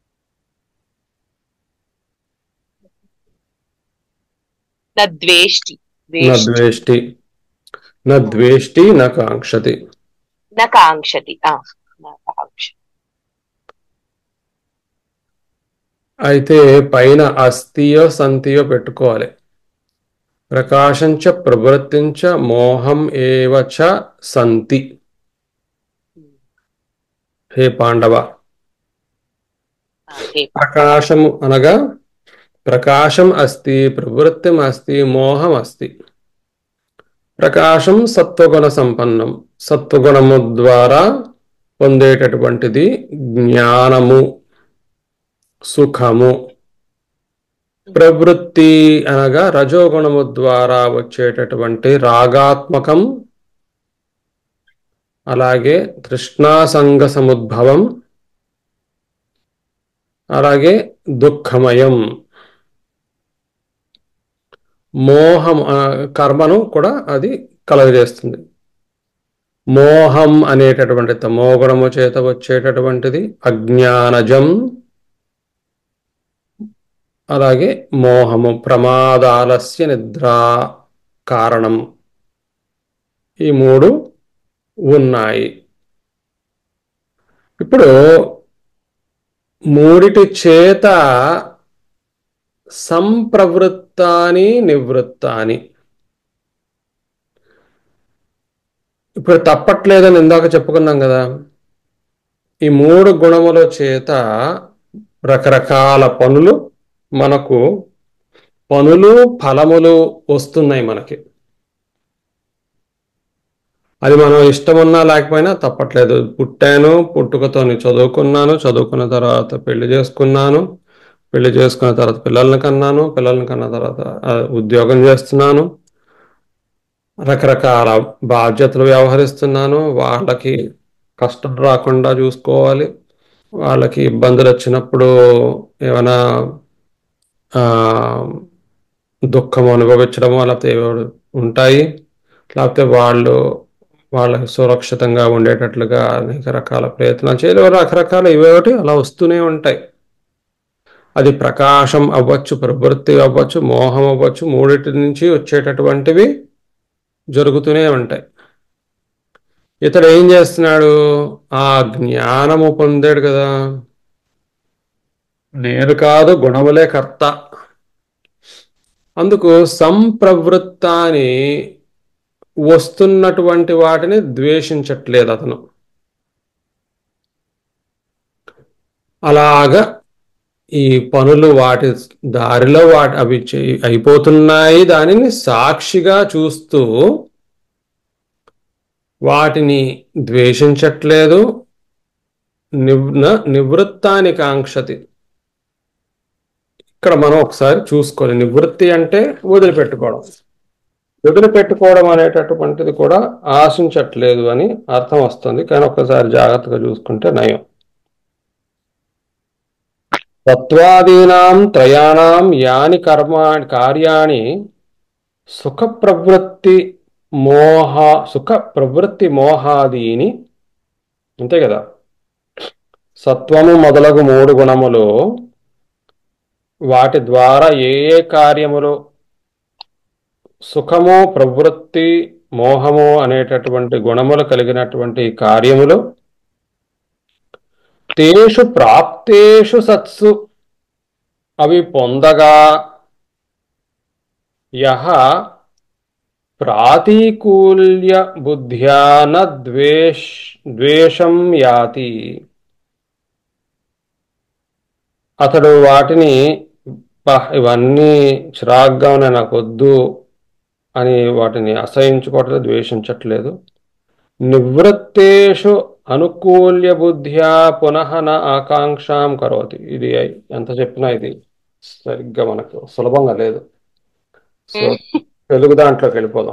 న ద్వేష్టి న ద్వేష్టి ద్వేష్టి న ద్వేష్టి న కాంక్షతి న కాంక్షతి ఆ, న కాంక్ష అయితే పైన అస్థియో సంతియో పెట్టుకోవాలి ప్రకాశంచ ప్రవృత్తించ మోహం ఏవ చ సంతి హే పాండవ ఆ, హే ప్రకాశము అనగా ప్రకాశం అస్తి ప్రవృత్తిం అస్తి మోహం అస్తి ప్రకాశం సత్వగుణ సంపన్నం సత్వగుణము ద్వారా పొందేటటువంటిది జ్ఞానము సుఖము ప్రవృత్తి అనగా రజోగుణము ద్వారా వచ్చేటటువంటి రాగాత్మకం అలాగే తృష్ణాసంగ సముద్భవం అలాగే దుఃఖమయం మోహం ఆ, కర్మను కూడా అది కలగజేస్తుంది మోహం అనేటటువంటి తమోగుణము చేత వచ్చేటటువంటిది అజ్ఞానజం అలాగే మోహము ప్రమాదాలస్య నిద్రా కారణం ఈ మూడు ఉన్నాయి ఇప్పుడు మూడిటి చేత సంప్రవృత్తాని నివృత్తాని ఇప్పుడు తప్పట్లేదని ఇందాక చెప్పుకున్నాం కదా ఈ మూడు గుణముల చేత రకరకాల పనులు మనకు పనులు ఫలములు వస్తున్నాయి మనకి అది మనం ఇష్టమున్నా లేకపోయినా తప్పట్లేదు పుట్టాను పుట్టుకతోని చదువుకున్నాను చదువుకున్న తర్వాత పెళ్లి చేసుకున్నాను పెళ్లి చేసుకున్న తర్వాత పిల్లల్ని కన్నాను పిల్లల్ని కన్న తర్వాత ఆ, ఉద్యోగం చేస్తున్నాను రకరకాల బాధ్యతలు వ్యవహరిస్తున్నాను వాళ్ళకి కష్టం రాకుండా చూసుకోవాలి వాళ్ళకి ఇబ్బందులు వచ్చినప్పుడు ఏమైనా ఆ, దుఃఖం అనుభవించడమో లేకపోతే ఏవో ఉంటాయి లేకపోతే వాళ్ళు వాళ్ళకి సురక్షితంగా ఉండేటట్లుగా అనేక రకాల ప్రయత్నాలు చేయడం రకరకాల ఇవేటి అలా వస్తూనే ఉంటాయి అది ప్రకాశం అవ్వచ్చు ప్రవృత్తి అవ్వచ్చు మోహం అవ్వచ్చు మూడిటి నుంచి వచ్చేటటువంటివి జరుగుతూనే ఉంటాయి ఇతడు ఏం చేస్తున్నాడు ఆ జ్ఞానము పొందాడు కదా నేను కాదు గుణములే కర్త అందుకు సంప్రవృత్తాని వస్తున్నటువంటి వాటిని ద్వేషించట్లేదు అతను అలాగా ఈ పనులు వాటి దారిలో వాటి అవి చే- అయిపోతున్నాయి దానిని సాక్షిగా చూస్తూ వాటిని ద్వేషించట్లేదు నివ్న నివృత్తాని కాంక్షతి ఇక్కడ మనం ఒకసారి చూసుకోవాలి నివృత్తి అంటే వదిలిపెట్టుకోవడం వదిలిపెట్టుకోవడం అనేటటువంటిది కూడా ఆశించట్లేదు అని అర్థం వస్తుంది కానీ ఒక్కసారి జాగ్రత్తగా చూసుకుంటే నయం తత్వాదీనాం త్రయాణం యాని కర్మా కార్యాణి సుఖ ప్రవృత్తి మోహ సుఖ ప్రవృత్తి మోహాదీని అంతే కదా సత్వము మొదలగు మూడు గుణములు వాటి ద్వారా ఏ ఏ కార్యములు సుఖము ప్రవృత్తి మోహము అనేటటువంటి గుణములు కలిగినటువంటి కార్యములు తేషు ప్రాప్తేషు సత్సు అవి పొందగా యహ ప్రాతికూల్య బుద్ధ్యా న ద్వేష్ ద్వేషం యాతి అతడు వాటిని "పా, ఇవన్నీ చిరాగ్గా ఉన్నాయి నాకు వద్దు అని వాటిని అసహించుకోవట్లేదు ద్వేషించట్లేదు నివృత్తేషు అనుకూల్య బుద్ధ్యా పునః న ఆకాంక్షాం కరోతి ఇది ఎంత చెప్పినా ఇది సరిగ్గా మనకు సులభంగా లేదు సో తెలుగు దాంట్లోకి వెళ్ళిపోదాం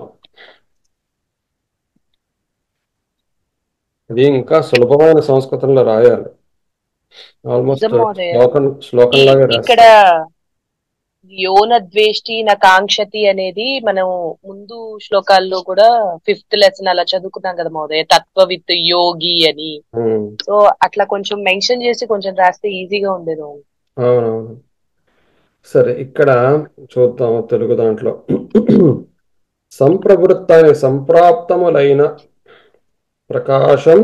ఇది ఇంకా సులభమైన సంస్కృతంలో రాయాలి ఆల్మోస్ట్ నిజం మహోదయ. శ్లోకం శ్లోకంలాగా ఇక్కడ రాస్తారు యోన ద్వేష్టి నా కాంక్షతి అనేది మనం ముందు శ్లోకాల్లో కూడా ఫిఫ్త్ లెసన్ అలా చదువుకున్నాం కదా మహోదయ తత్వవిత్ యోగి అని ఉమ్. సో అట్లా కొంచెం మెన్షన్ చేసి కొంచెం రాస్తే ఈజీగా ఉండేది అవునవును సరే ఇక్కడ చూద్దాం తెలుగు దాంట్లో సంప్రవృత్తాన్ని సంప్రాప్తములైన ప్రకాశం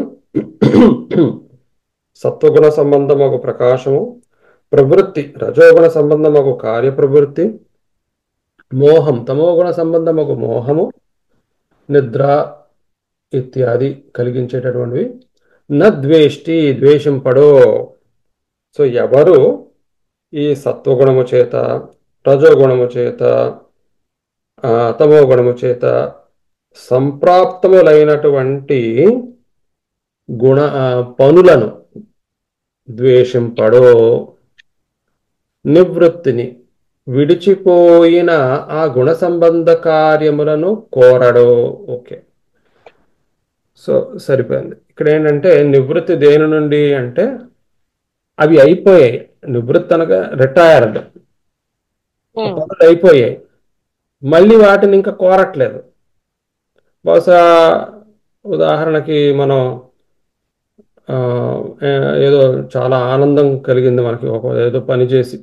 సత్వగుణ సంబంధమగు ప్రకాశము ప్రవృత్తి రజోగుణ సంబంధమగు కార్యప్రవృత్తి మోహం తమోగుణ సంబంధమగు మోహము నిద్ర ఇత్యాది కలిగించేటటువంటివి న ద్వేష్టి ద్వేషింపడో సో ఎవరు ఈ సత్వగుణము చేత రజోగుణము చేత ఆ, తమోగుణము చేత సంప్రాప్తములైనటువంటి గుణ ఆ, పనులను ద్వేషింపడో నివృత్తిని విడిచిపోయిన ఆ గుణ సంబంధ కార్యములను కోరడో ఓకే సో సరిపోయింది ఇక్కడ ఏంటంటే నివృత్తి దేని నుండి అంటే అవి అయిపోయాయి నివృత్తి అనగా రిటైర్డ్ ఉమ్, పనులు అయిపోయాయి మళ్ళీ వాటిని ఇంకా కోరట్లేదు బహుశా ఉదాహరణకి మనం ఆ, ఏ- ఏదో చాలా ఆనందం కలిగింది మనకి ఒక ఏదో పని చేసి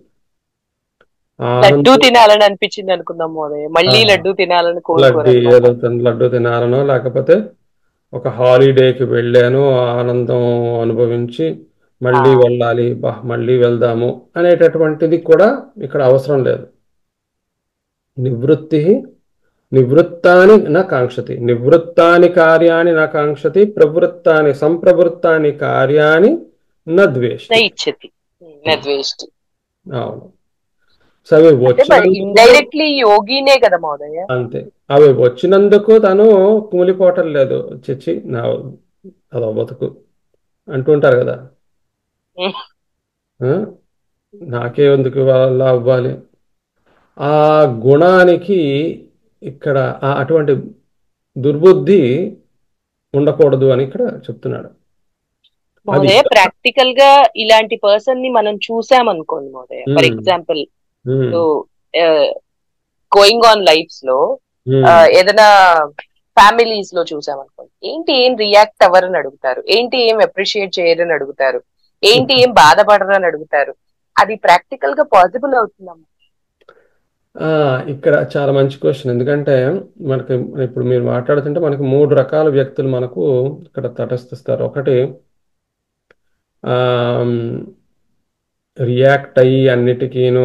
ఆ లడ్డు ఆనందం తినాలని అనిపించింది అనుకుందాం మోదయ్య మళ్ళీ ఆ. లడ్డు తినాలని లడ్డు కోరుకోరు ఏదో తిన- లడ్డు తినాలనో లేకపోతే ఒక హాలిడేకి వెళ్ళాను ఆ ఆనందం అనుభవించి మళ్ళీ ఆ. వెళ్ళాలి బా మళ్ళీ వెళ్దాము అనేటటువంటిది కూడా ఇక్కడ అవసరం లేదు నివృత్తి నివృత్తాని నా కాంక్షతి నివృత్తాని కార్యాణి నా కాంక్షతి ప్రవృత్తాని సంప్రవృత్తాని కార్యాణి నా ద్వేష్టి నా ఇచ్చతి నద్వేష్టి అవును సో అవి అంటే మరి వచ్చినందుకు ఇండైరెక్ట్లీ యోగినే కదా మోదయ్య అంతే అవి వచ్చినందుకు తను కుమిలిపోవటం లేదు చిచ్చి నా అదో బతుకు అంటుంటారు కదా ఉమ్. ఆ? నాకే ఎందుకు అలా అవ్వాలి ఆ గుణానికి ఇక్కడ ఆ అటువంటి దుర్బుద్ధి ఉండకూడదు అని ఇక్కడ చెప్తున్నాడు అది మోదయ్య ప్రాక్టికల్ గా ఇలాంటి పర్సన్ ని మనం చూసామనుకోండి మోదయ్య for um, example um, going on life's లో ఉమ్, ఆ, ఏదైనా ఫ్యామిలీస్ లో చూసామనుకోండి ఏంటి ఏం రియాక్ట్ అవ్వరని అడుగుతారు ఏంటి ఏం అప్రిషియేట్ చేయరని అడుగుతారు ఏంటి ఏం బాధపడరు అని అడుగుతారు అది ప్రాక్టికల్ గా పాసిబుల్ అవుతుందమ్మా ఆ, ఇక్కడ చాలా మంచి క్వశ్చన్ ఎందుకంటే మనకి ఇప్పుడు మీరు మాట్లాడుతుంటే మనకి మూడు రకాల వ్యక్తులు మనకు ఇక్కడ తటస్థిస్తారు ఒకటి రియాక్ట్ అయ్యి అన్నిటికీను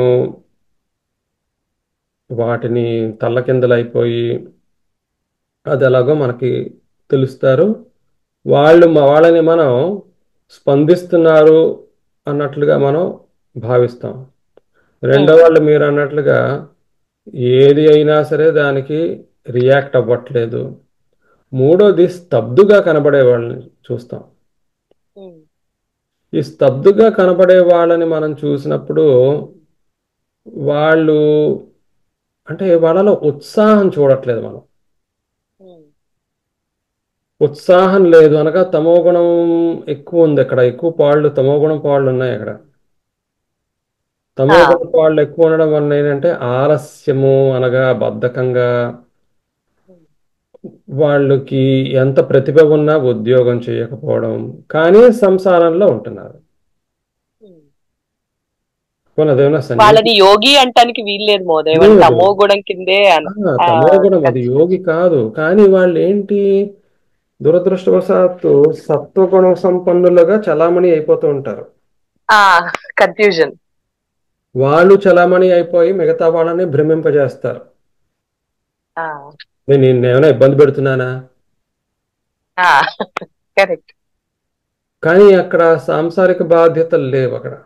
వాటిని తల్లకిందలైపోయి అది ఎలాగో మనకి తెలుస్తారు వాళ్ళు మ- వాళ్ళని మనం స్పందిస్తున్నారు అన్నట్లుగా మనం భావిస్తాం రెండో వాళ్ళు మీరు అన్నట్లుగా ఏది అయినా సరే దానికి రియాక్ట్ అవ్వట్లేదు మూడోది స్తబ్దుగా కనబడే వాళ్ళని చూస్తాం ఉమ్, ఈ స్తబ్దుగా కనబడే వాళ్ళని మనం చూసినప్పుడు వాళ్ళు అంటే వాళ్ళలో ఉత్సాహం చూడట్లేదు మనం ఉమ్, ఉత్సాహం లేదు అనగా తమో గుణం ఎక్కువ ఉంది అక్కడ ఎక్కువ పాళ్ళు తమో గుణం పాళ్ళు ఉన్నాయి అక్కడ తమో ఆ, గుణం పాళ్ళు ఎక్కువ ఉండడం వల్ల ఏంటంటే ఆలస్యము అనగా బద్ధకంగా ఉమ్, వాళ్ళకి ఎంత ప్రతిభ ఉన్నా ఉద్యోగం చేయకపోవడం కానీ సంసారంలో ఉంటున్నారు ఉమ్. పోనీ అదేమన్నా సన్యాసి వాళ్ళని యోగి అంటానికి వీల్లేదు మోదయ్య వాళ్ళు లేదు తమో గుణం కిందే అన్- ఆ, ఆ, తమో గుణం అది consider యోగి కాదు కానీ వాళ్ళు ఏంటి దురదృష్టవశాత్తు సత్వగుణ సంపన్నులుగా చలామణి అయిపోతూ ఉంటారు ఆ కన్ఫ్యూజన్ వాళ్ళు చలామణి అయిపోయి మిగతా వాళ్ళని భ్రమింపజేస్తారు ఆ నేను నిన్నేమైనా ఇబ్బంది పెడుతున్నానా ఆ కరెక్ట్ కానీ అక్కడ సాంసారిక బాధ్యతలు లేవు అక్కడ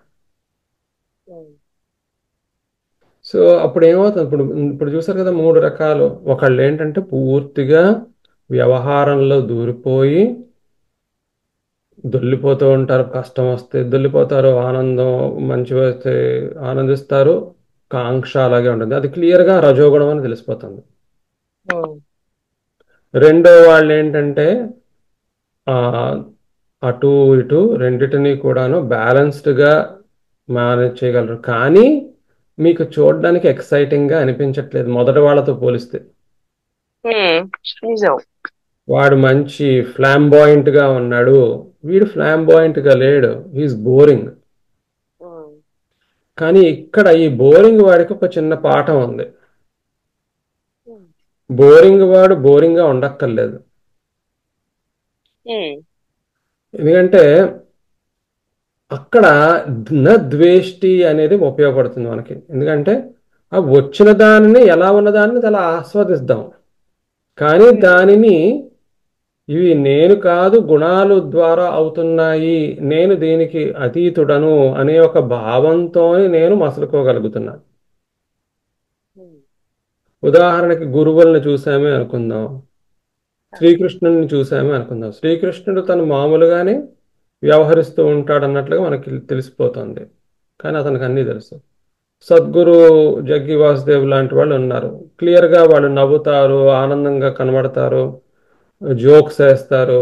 సో అప్పుడు ఏమవుతుంది ఇప్పుడు ఇప్పుడు చూసారు కదా మూడు రకాలు ఒకళ్ళు ఏంటంటే పూర్తిగా వ్యవహారంలో దూరిపోయి దొల్లిపోతూ ఉంటారు కష్టం వస్తే దొల్లిపోతారు ఆనందం మంచి వస్తే ఆనందిస్తారు కాంక్ష అలాగే ఉంటుంది అది క్లియర్గా రజోగుణం అని తెలిసిపోతుంది రెండో వాళ్ళు ఏంటంటే ఆ, అటు ఇటు రెండిటిని కూడాను బ్యాలెన్స్డ్గా మేనేజ్ చేయగలరు కానీ మీకు చూడడానికి ఎక్సైటింగ్గా అనిపించట్లేదు మొదటి వాళ్ళతో పోలిస్తే నిజం వాడు మంచి ఫ్లాంబాయింట్ గా ఉన్నాడు వీడు ఫ్లాంబాయింట్ గా లేడు హీస్ బోరింగ్ ఉమ్, కానీ ఇక్కడ ఈ బోరింగ్ వాడికి ఒక చిన్న పాఠం ఉంది ఉమ్, బోరింగ్ వాడు బోరింగ్ గా ఉండక్కర్లేదు ఉమ్, ఎందుకంటే అక్కడ న ద్వేష్టి అనేది ఉపయోగపడుతుంది మనకి ఎందుకంటే ఆ వచ్చిన దానిని ఎలా ఉన్న దానిని అలా ఆస్వాదిద్దాం కానీ దానిని ఇవి నేను కాదు గుణాలు ద్వారా అవుతున్నాయి నేను దీనికి అతీతుడను అనే ఒక భావంతో నేను మసలుకోగలుగుతున్నాను ఉమ్, ఉదాహరణకి గురువుల్ని చూసామే అనుకుందాం శ్రీకృష్ణుని చూసామే అనుకుందాం శ్రీకృష్ణుడు తను మామూలుగానే వ్యవహరిస్తూ ఉంటాడు అన్నట్లుగా మనకి తెలిసిపోతుంది కానీ అతనికి అన్నీ తెలుసు సద్గురు జగ్గి వాసుదేవ్ లాంటి వాళ్ళు ఉన్నారు క్లియర్గా వాళ్ళు నవ్వుతారు ఆనందంగా కనబడతారు జోక్స్ వేస్తారు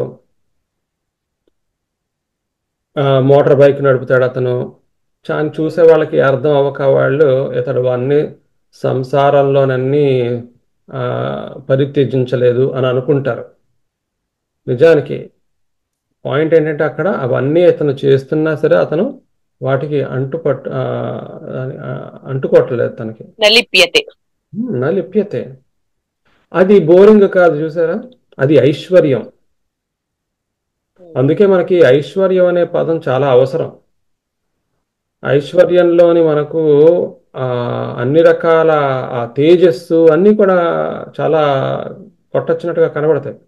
ఆ, మోటార్ బైక్ నడుపుతాడు అతను చాని చూసే వాళ్ళకి అర్థం అవ్వక వాళ్ళు ఇతడు అన్ని సంసారంలోనన్నీ ఆ, పరిత్యజించలేదు అని అనుకుంటారు నిజానికి పాయింట్ ఏంటంటే అక్కడ అవన్నీ అతను చేస్తున్నా సరే అతను వాటికి అంటుపట్టు ఆ, ఆ, అంటుకోవట్లేదు తనకి నలిప్యతే నా లిప్యతే అది బోరింగ్ కాదు చూసారా అది ఐశ్వర్యం అందుకే మనకి ఐశ్వర్యం అనే పదం చాలా అవసరం ఐశ్వర్యంలోని మనకు ఆ, అన్ని రకాల ఆ తేజస్సు అన్నీ కూడా చాలా కొట్టొచ్చినట్టుగా కనబడతాయి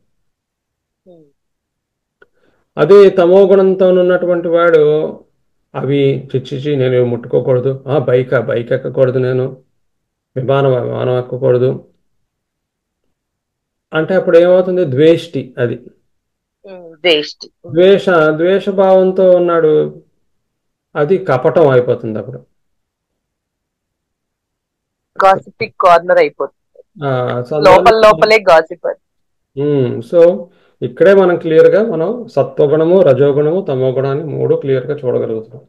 అదే తమో గుణంతో ఉన్నటువంటి వాడు అవి చిచ్చిచి నేను ఇవి ముట్టుకోకూడదు ఆ బైక్ బైక్ ఎక్కకూడదు నేను విమానం విమానం ఎక్కకూడదు అంటే అప్పుడు ఏమవుతుంది ద్వేష్టి అది వేస్ట్ ద్వేష ద్వేషభావంతో ఉన్నాడు అది కపటం అయిపోతుంది అప్పుడు గాసిపిక్ కార్నర్ అయిపోతుంది ఆ, సో లోపల అందువల్ల- లోపలే గాసిపర్ ఉమ్, సో ఇక్కడే మనం క్లియర్ గా మనం సత్వగుణము రజోగుణము తమో గుణాన్ని మూడు క్లియర్ గా చూడగలుగుతున్నాం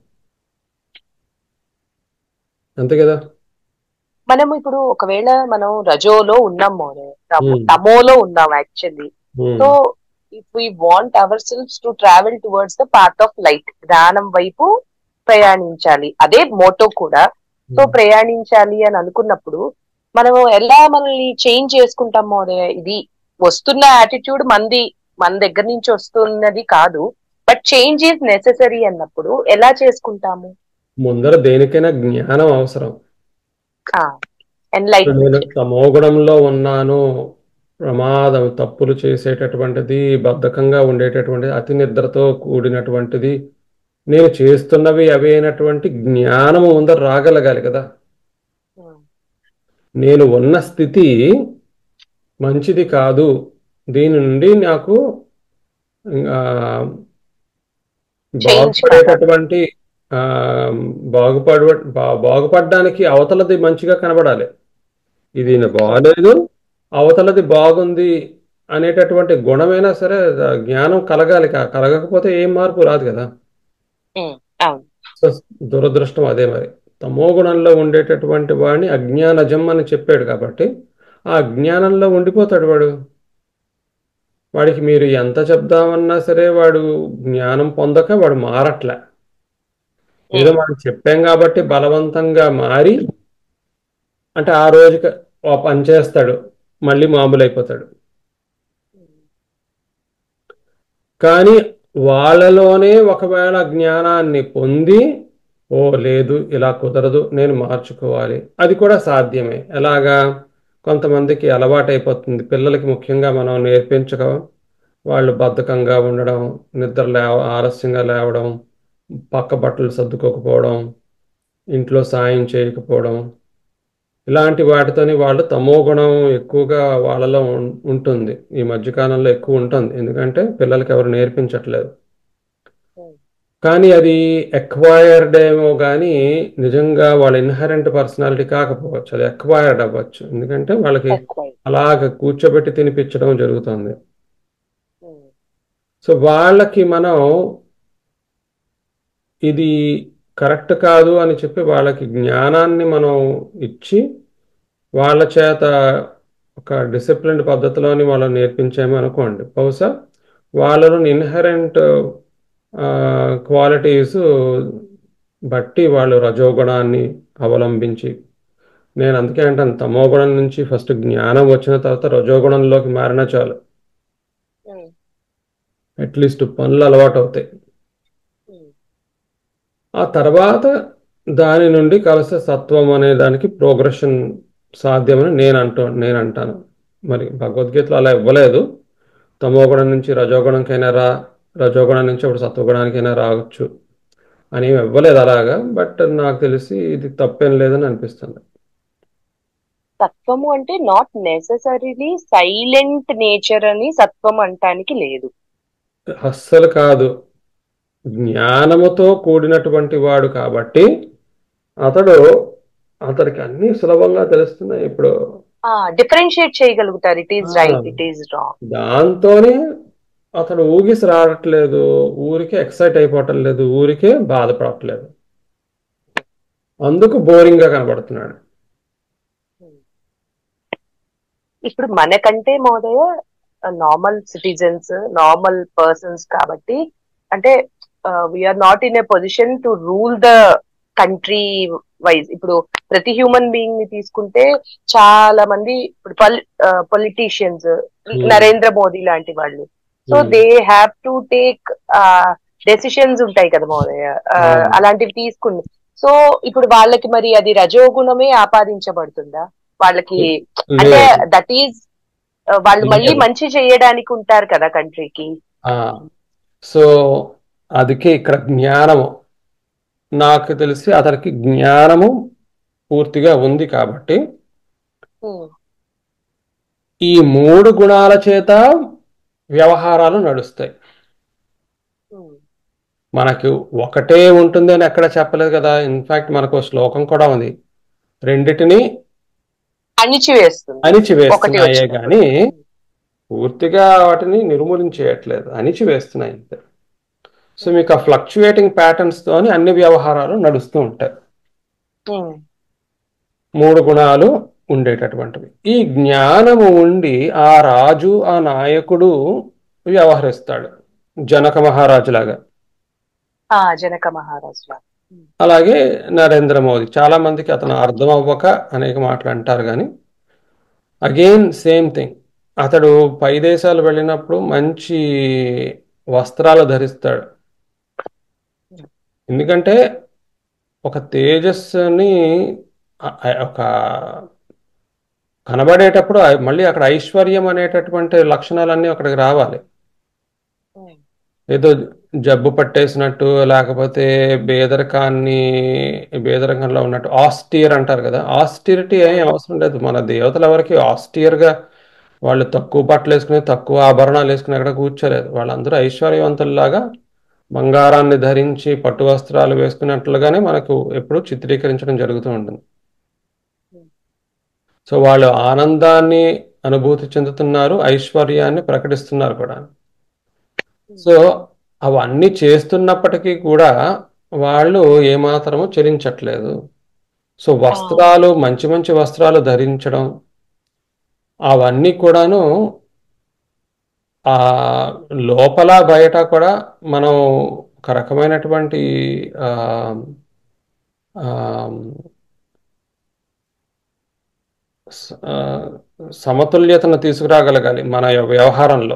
అంతే కదా మనం ఇప్పుడు ఒకవేళ మనం రజోలో ఉన్నాం మోనే Hmm. తమోలో ఉన్నాం actually um, so if we want ourselves to travel towards the path of light జ్ఞానం వైపు ప్రయాణించాలి అదే మోటో కూడా సో ఉమ్, ప్రయాణించాలి అని అనుకున్నప్పుడు మనం ఎలా మనల్ని చేంజ్ చేసుకుంటాం మోదయ ఇది వస్తున్న యాటిట్యూడ్ మంది మన దగ్గర నుంచి వస్తున్నది కాదు బట్ చేంజ్ ఈజ్ నెసెసరీ అన్నప్పుడు ఎలా చేసుకుంటాము ముందర దేనికైనా జ్ఞానం అవసరం ఇప్పుడు నేను ఎన్లైట్మెంట్ తమో గుణంలో ఉన్నాను ప్రమాదం తప్పులు చేసేటటువంటిది బద్ధకంగా ఉండేటటువంటిది అతి నిద్రతో కూడినటువంటిది నేను చేస్తున్నవి అవే అయినటువంటి జ్ఞానము ముందర రాగలగాలి కదా నేను ఉన్న స్థితి మంచిది కాదు దీని నుండి నాకు ఆ, Change బాగుపడేటటువంటి ఆ, బాగుపడ బా- బాగుపడడానికి అవతలది మంచిగా కనబడాలి ఇది నా బాగాలేదు అవతలది బాగుంది అనేటటువంటి గుణమైనా సరే ఆ జ్ఞానం కలగాలి కా- కలగకపోతే ఏం మార్పు రాదు కదా అవును సో దురదృష్టం అదే మరి తమో గుణంలో ఉండేటటువంటి వాడిని అజ్ఞానజం అని చెప్పాడు కాబట్టి ఆ అజ్ఞానంలో ఉండిపోతాడు వాడు వాడికి మీరు ఎంత చెప్దామన్నా సరే వాడు జ్ఞానం పొందక వాడు మారట్లే ఏదో మనం చెప్పాం కాబట్టి బలవంతంగా మారి అంటే ఆ రోజుకి ఓ పని చేస్తాడు మళ్ళీ మామూలు అయిపోతాడు కానీ వాళ్ళలోనే ఒకవేళ జ్ఞానాన్ని పొంది ఓ లేదు ఇలా కుదరదు నేను మార్చుకోవాలి అది కూడా సాధ్యమే ఎలాగా కొంతమందికి అలవాటైపోతుంది పిల్లలకి ముఖ్యంగా మనం నేర్పించక వాళ్ళు బద్ధకంగా ఉండడం నిద్ర లేవ ఆలస్యంగా లేవడం పక్క బట్టలు సర్దుకోకపోవడం ఇంట్లో సాయం చేయకపోవడం ఇలాంటి వాటితోని వాళ్ళు తమో గుణం ఎక్కువగా వాళ్ళలో ఉం- ఉంటుంది ఈ మధ్యకాలంలో ఎక్కువ ఉంటుంది ఎందుకంటే పిల్లలకి ఎవరు నేర్పించట్లేదు కానీ అది ఎక్వైర్డ్ ఏమో కానీ నిజంగా వాళ్ళ ఇన్హరెంట్ పర్సనాలిటీ కాకపోవచ్చు అది ఎక్వైర్డ్ అవ్వచ్చు ఎందుకంటే వాళ్ళకి ఎక్కువ అలాగ కూర్చోబెట్టి తినిపించడం జరుగుతుంది సో వాళ్ళకి మనం ఇది కరెక్ట్ కాదు అని చెప్పి వాళ్ళకి జ్ఞానాన్ని మనం ఇచ్చి వాళ్ళ చేత ఒక డిసిప్లిన్డ్ పద్ధతిలోని వాళ్ళని నేర్పించాము అనుకోండి బహుశా వాళ్ళలో ఇన్హరెంట్ క్వాలిటీస్ బట్టి వాళ్ళు రజోగుణాన్ని అవలంబించి నేను అందుకే అంటాను తమోగుణం నుంచి ఫస్ట్ జ్ఞానం వచ్చిన తర్వాత రజోగుణంలోకి మారినా చాలు అట్లీస్ట్ పనులు అలవాటు అవుతాయి ఆ తర్వాత దాని నుండి కలిసే సత్వం అనే దానికి ప్రోగ్రెషన్ సాధ్యమని నేను అంటూ నేను అంటాను మరి భగవద్గీతలో అలా ఇవ్వలేదు తమోగుణం నుంచి రజోగుణంకైనా రా రజోగుణం నుంచి ఇప్పుడు సత్వగుణానికైనా రావచ్చు అని ఏమి ఇవ్వలేదు అలాగా బట్ నాకు తెలిసి ఇది తప్పేం లేదని అనిపిస్తుంది సత్వము అంటే నాట్ నెససరీలీ సైలెంట్ నేచర్ అని సత్వం అంటానికి లేదు అస్సలు కాదు జ్ఞానముతో కూడినటువంటి వాడు కాబట్టి అతడు అతడికి అన్ని సులభంగా తెలుస్తున్నాయి ఇప్పుడు ఆ డిఫరెన్షియేట్ చేయగలుగుతారు it is ah. Right it is wrong దాంతోనే అతడు ఊగిసి రావట్లేదు ఊరికే ఎక్సైట్ అయిపోవటం లేదు ఊరికే బాధపడట్లేదు అందుకు బోరింగ్ గా కనబడుతున్నాడు ఇప్పుడు మనకంటే మోదయ నార్మల్ సిటిజన్స్ నార్మల్ పర్సన్స్ కాబట్టి అంటే we are not in a position to rule the country wise ఇప్పుడు ప్రతి హ్యూమన్ బీయింగ్ ని తీసుకుంటే చాలా మంది ఇప్పుడు పొలిటీషియన్స్ నరేంద్ర మోదీ లాంటి వాళ్ళు so Hmm. They have to take decisions ఉంటాయి కదా మోదయ ఆ, Hmm. అలాంటివి తీసుకుంది సో ఇప్పుడు వాళ్ళకి మరి అది రజోగుణమే ఆపాదించబడుతుందా వాళ్ళకి అంటే లేదు. దట్ ఈజ్ వాళ్ళు మళ్ళీ లేదు. మంచి చేయడానికి ఉంటారు కదా కంట్రీకి ఆ, సో అందుకే ఇక్కడ జ్ఞానము నాకు తెలిసి అతనికి జ్ఞానము పూర్తిగా ఉంది కాబట్టి ఈ మూడు గుణాల చేత వ్యవహారాలు నడుస్తాయి మనకు ఒకటే ఉంటుంది అని ఎక్కడ చెప్పలేదు కదా ఇన్ఫాక్ట్ మనకు ఓ శ్లోకం కూడా ఉంది రెండిటిని అణిచివేస్తుంది ఒకటి అణిచివేస్తున్నాయే వచ్చినప్పుడు. కానీ పూర్తిగా వాటిని నిర్మూలించేయట్లేదు అణిచివేస్తున్నాయి అంతే సో మీకు ఆ ఫ్లక్చుయేటింగ్ ప్యాటర్న్స్ తోని అన్ని వ్యవహారాలు నడుస్తూ ఉంటాయి ఉమ్, మూడు గుణాలు ఉండేటటువంటివి ఈ జ్ఞానము ఉండి ఆ రాజు ఆ నాయకుడు వ్యవహరిస్తాడు జనక మహారాజు లాగా ఆ జనక మహారాజు లాగా. అలాగే నరేంద్ర మోదీ చాలా మందికి అతను అర్థం అవ్వక అనేక మాటలు అంటారు కానీ అగైన్ సేమ్ థింగ్ అతడు పై దేశాలు వెళ్ళినప్పుడు మంచి వస్త్రాలు ధరిస్తాడు ఎందుకంటే ఒక తేజస్సుని ఆ- ఆ- ఒక కనబడేటప్పుడు ఆ- మళ్ళీ అక్కడ ఐశ్వర్యం అనేటటువంటి లక్షణాలన్నీ అక్కడికి రావాలి ఉమ్, ఏదో జబ్బు పట్టేసినట్టు లేకపోతే బేదరికాన్ని బేదరికంలో ఉన్నట్టు ఆస్టియర్ అంటారు కదా ఆస్టిరిటీ ఏం అవసరం లేదు మన దేవతలు ఎవరికి ఆస్టియర్గా వాళ్ళు తక్కువ బట్టలు వేసుకుని తక్కువ ఆభరణాలు వేసుకుని అక్కడ కూర్చోలేదు వాళ్ళందరూ ఐశ్వర్యవంతుల్లాగా బంగారాన్ని ధరించి పట్టు వస్త్రాలు వేసుకున్నట్లుగానే మనకు ఎప్పుడూ చిత్రీకరించడం జరుగుతూ ఉంటుంది సో వాళ్ళు ఆనందాన్ని అనుభూతి చెందుతున్నారు ఐశ్వర్యాన్ని ప్రకటిస్తున్నారు కూడా సో అవన్నీ చేస్తున్నప్పటికీ కూడా వాళ్ళు ఏమాత్రము చెలించట్లేదు సో వస్త్రాలు మంచి మంచి వస్త్రాలు ధరించడం అవన్నీ కూడాను ఆ లోపల బయట కూడా మనం ఒక రకమైనటువంటి ఆ, ఆ, స- ఆ, సమతుల్యతను తీసుకురాగలగాలి మన యొక్క వ్యవహారంలో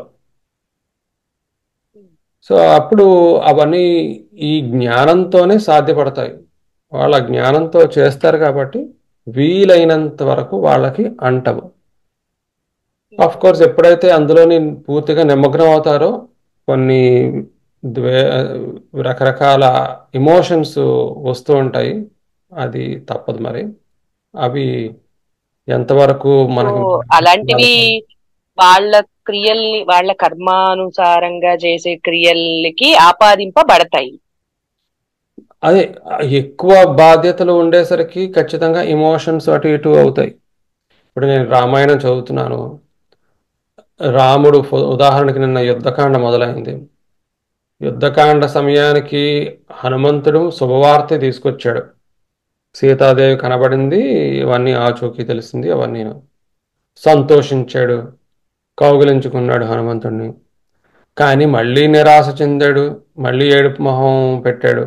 సో అప్పుడు అవన్నీ ఈ జ్ఞానంతోనే సాధ్యపడతాయి వాళ్ళ జ్ఞానంతో చేస్తారు కాబట్టి వీలైనంత వరకు వాళ్ళకి అంటవు ఆఫ్ కోర్స్ ఎప్పుడైతే అందులోని పూర్తిగా నిమగ్నం అవుతారో కొన్ని ద్వే రకరకాల ఇమోషన్స్ వస్తూ ఉంటాయి అది తప్పదు మరి అవి ఎంతవరకు మనకి సో అలాంటివి వాళ్ళ క్రియల్ని వాళ్ళ కర్మానుసారంగా చేసే క్రియలకి ఆపాదింపబడతాయి అదే ఎక్కువ బాధ్యతలు ఉండేసరికి ఖచ్చితంగా ఇమోషన్స్ అటు ఇటు అవుతాయి ఇప్పుడు నేను రామాయణం చదువుతున్నాను రాముడు ఫ- ఉదాహరణకి నిన్న యుద్ధకాండ మొదలైంది యుద్ధకాండ సమయానికి హనుమంతుడు శుభవార్త తీసుకొచ్చాడు సీతాదేవి కనబడింది ఇవన్నీ ఆచూకీ తెలిసింది అవన్నీ సంతోషించాడు కౌగిలించుకున్నాడు హనుమంతుడిని కానీ మళ్ళీ నిరాశ చెందాడు మళ్ళీ ఏడుపు మొహం పెట్టాడు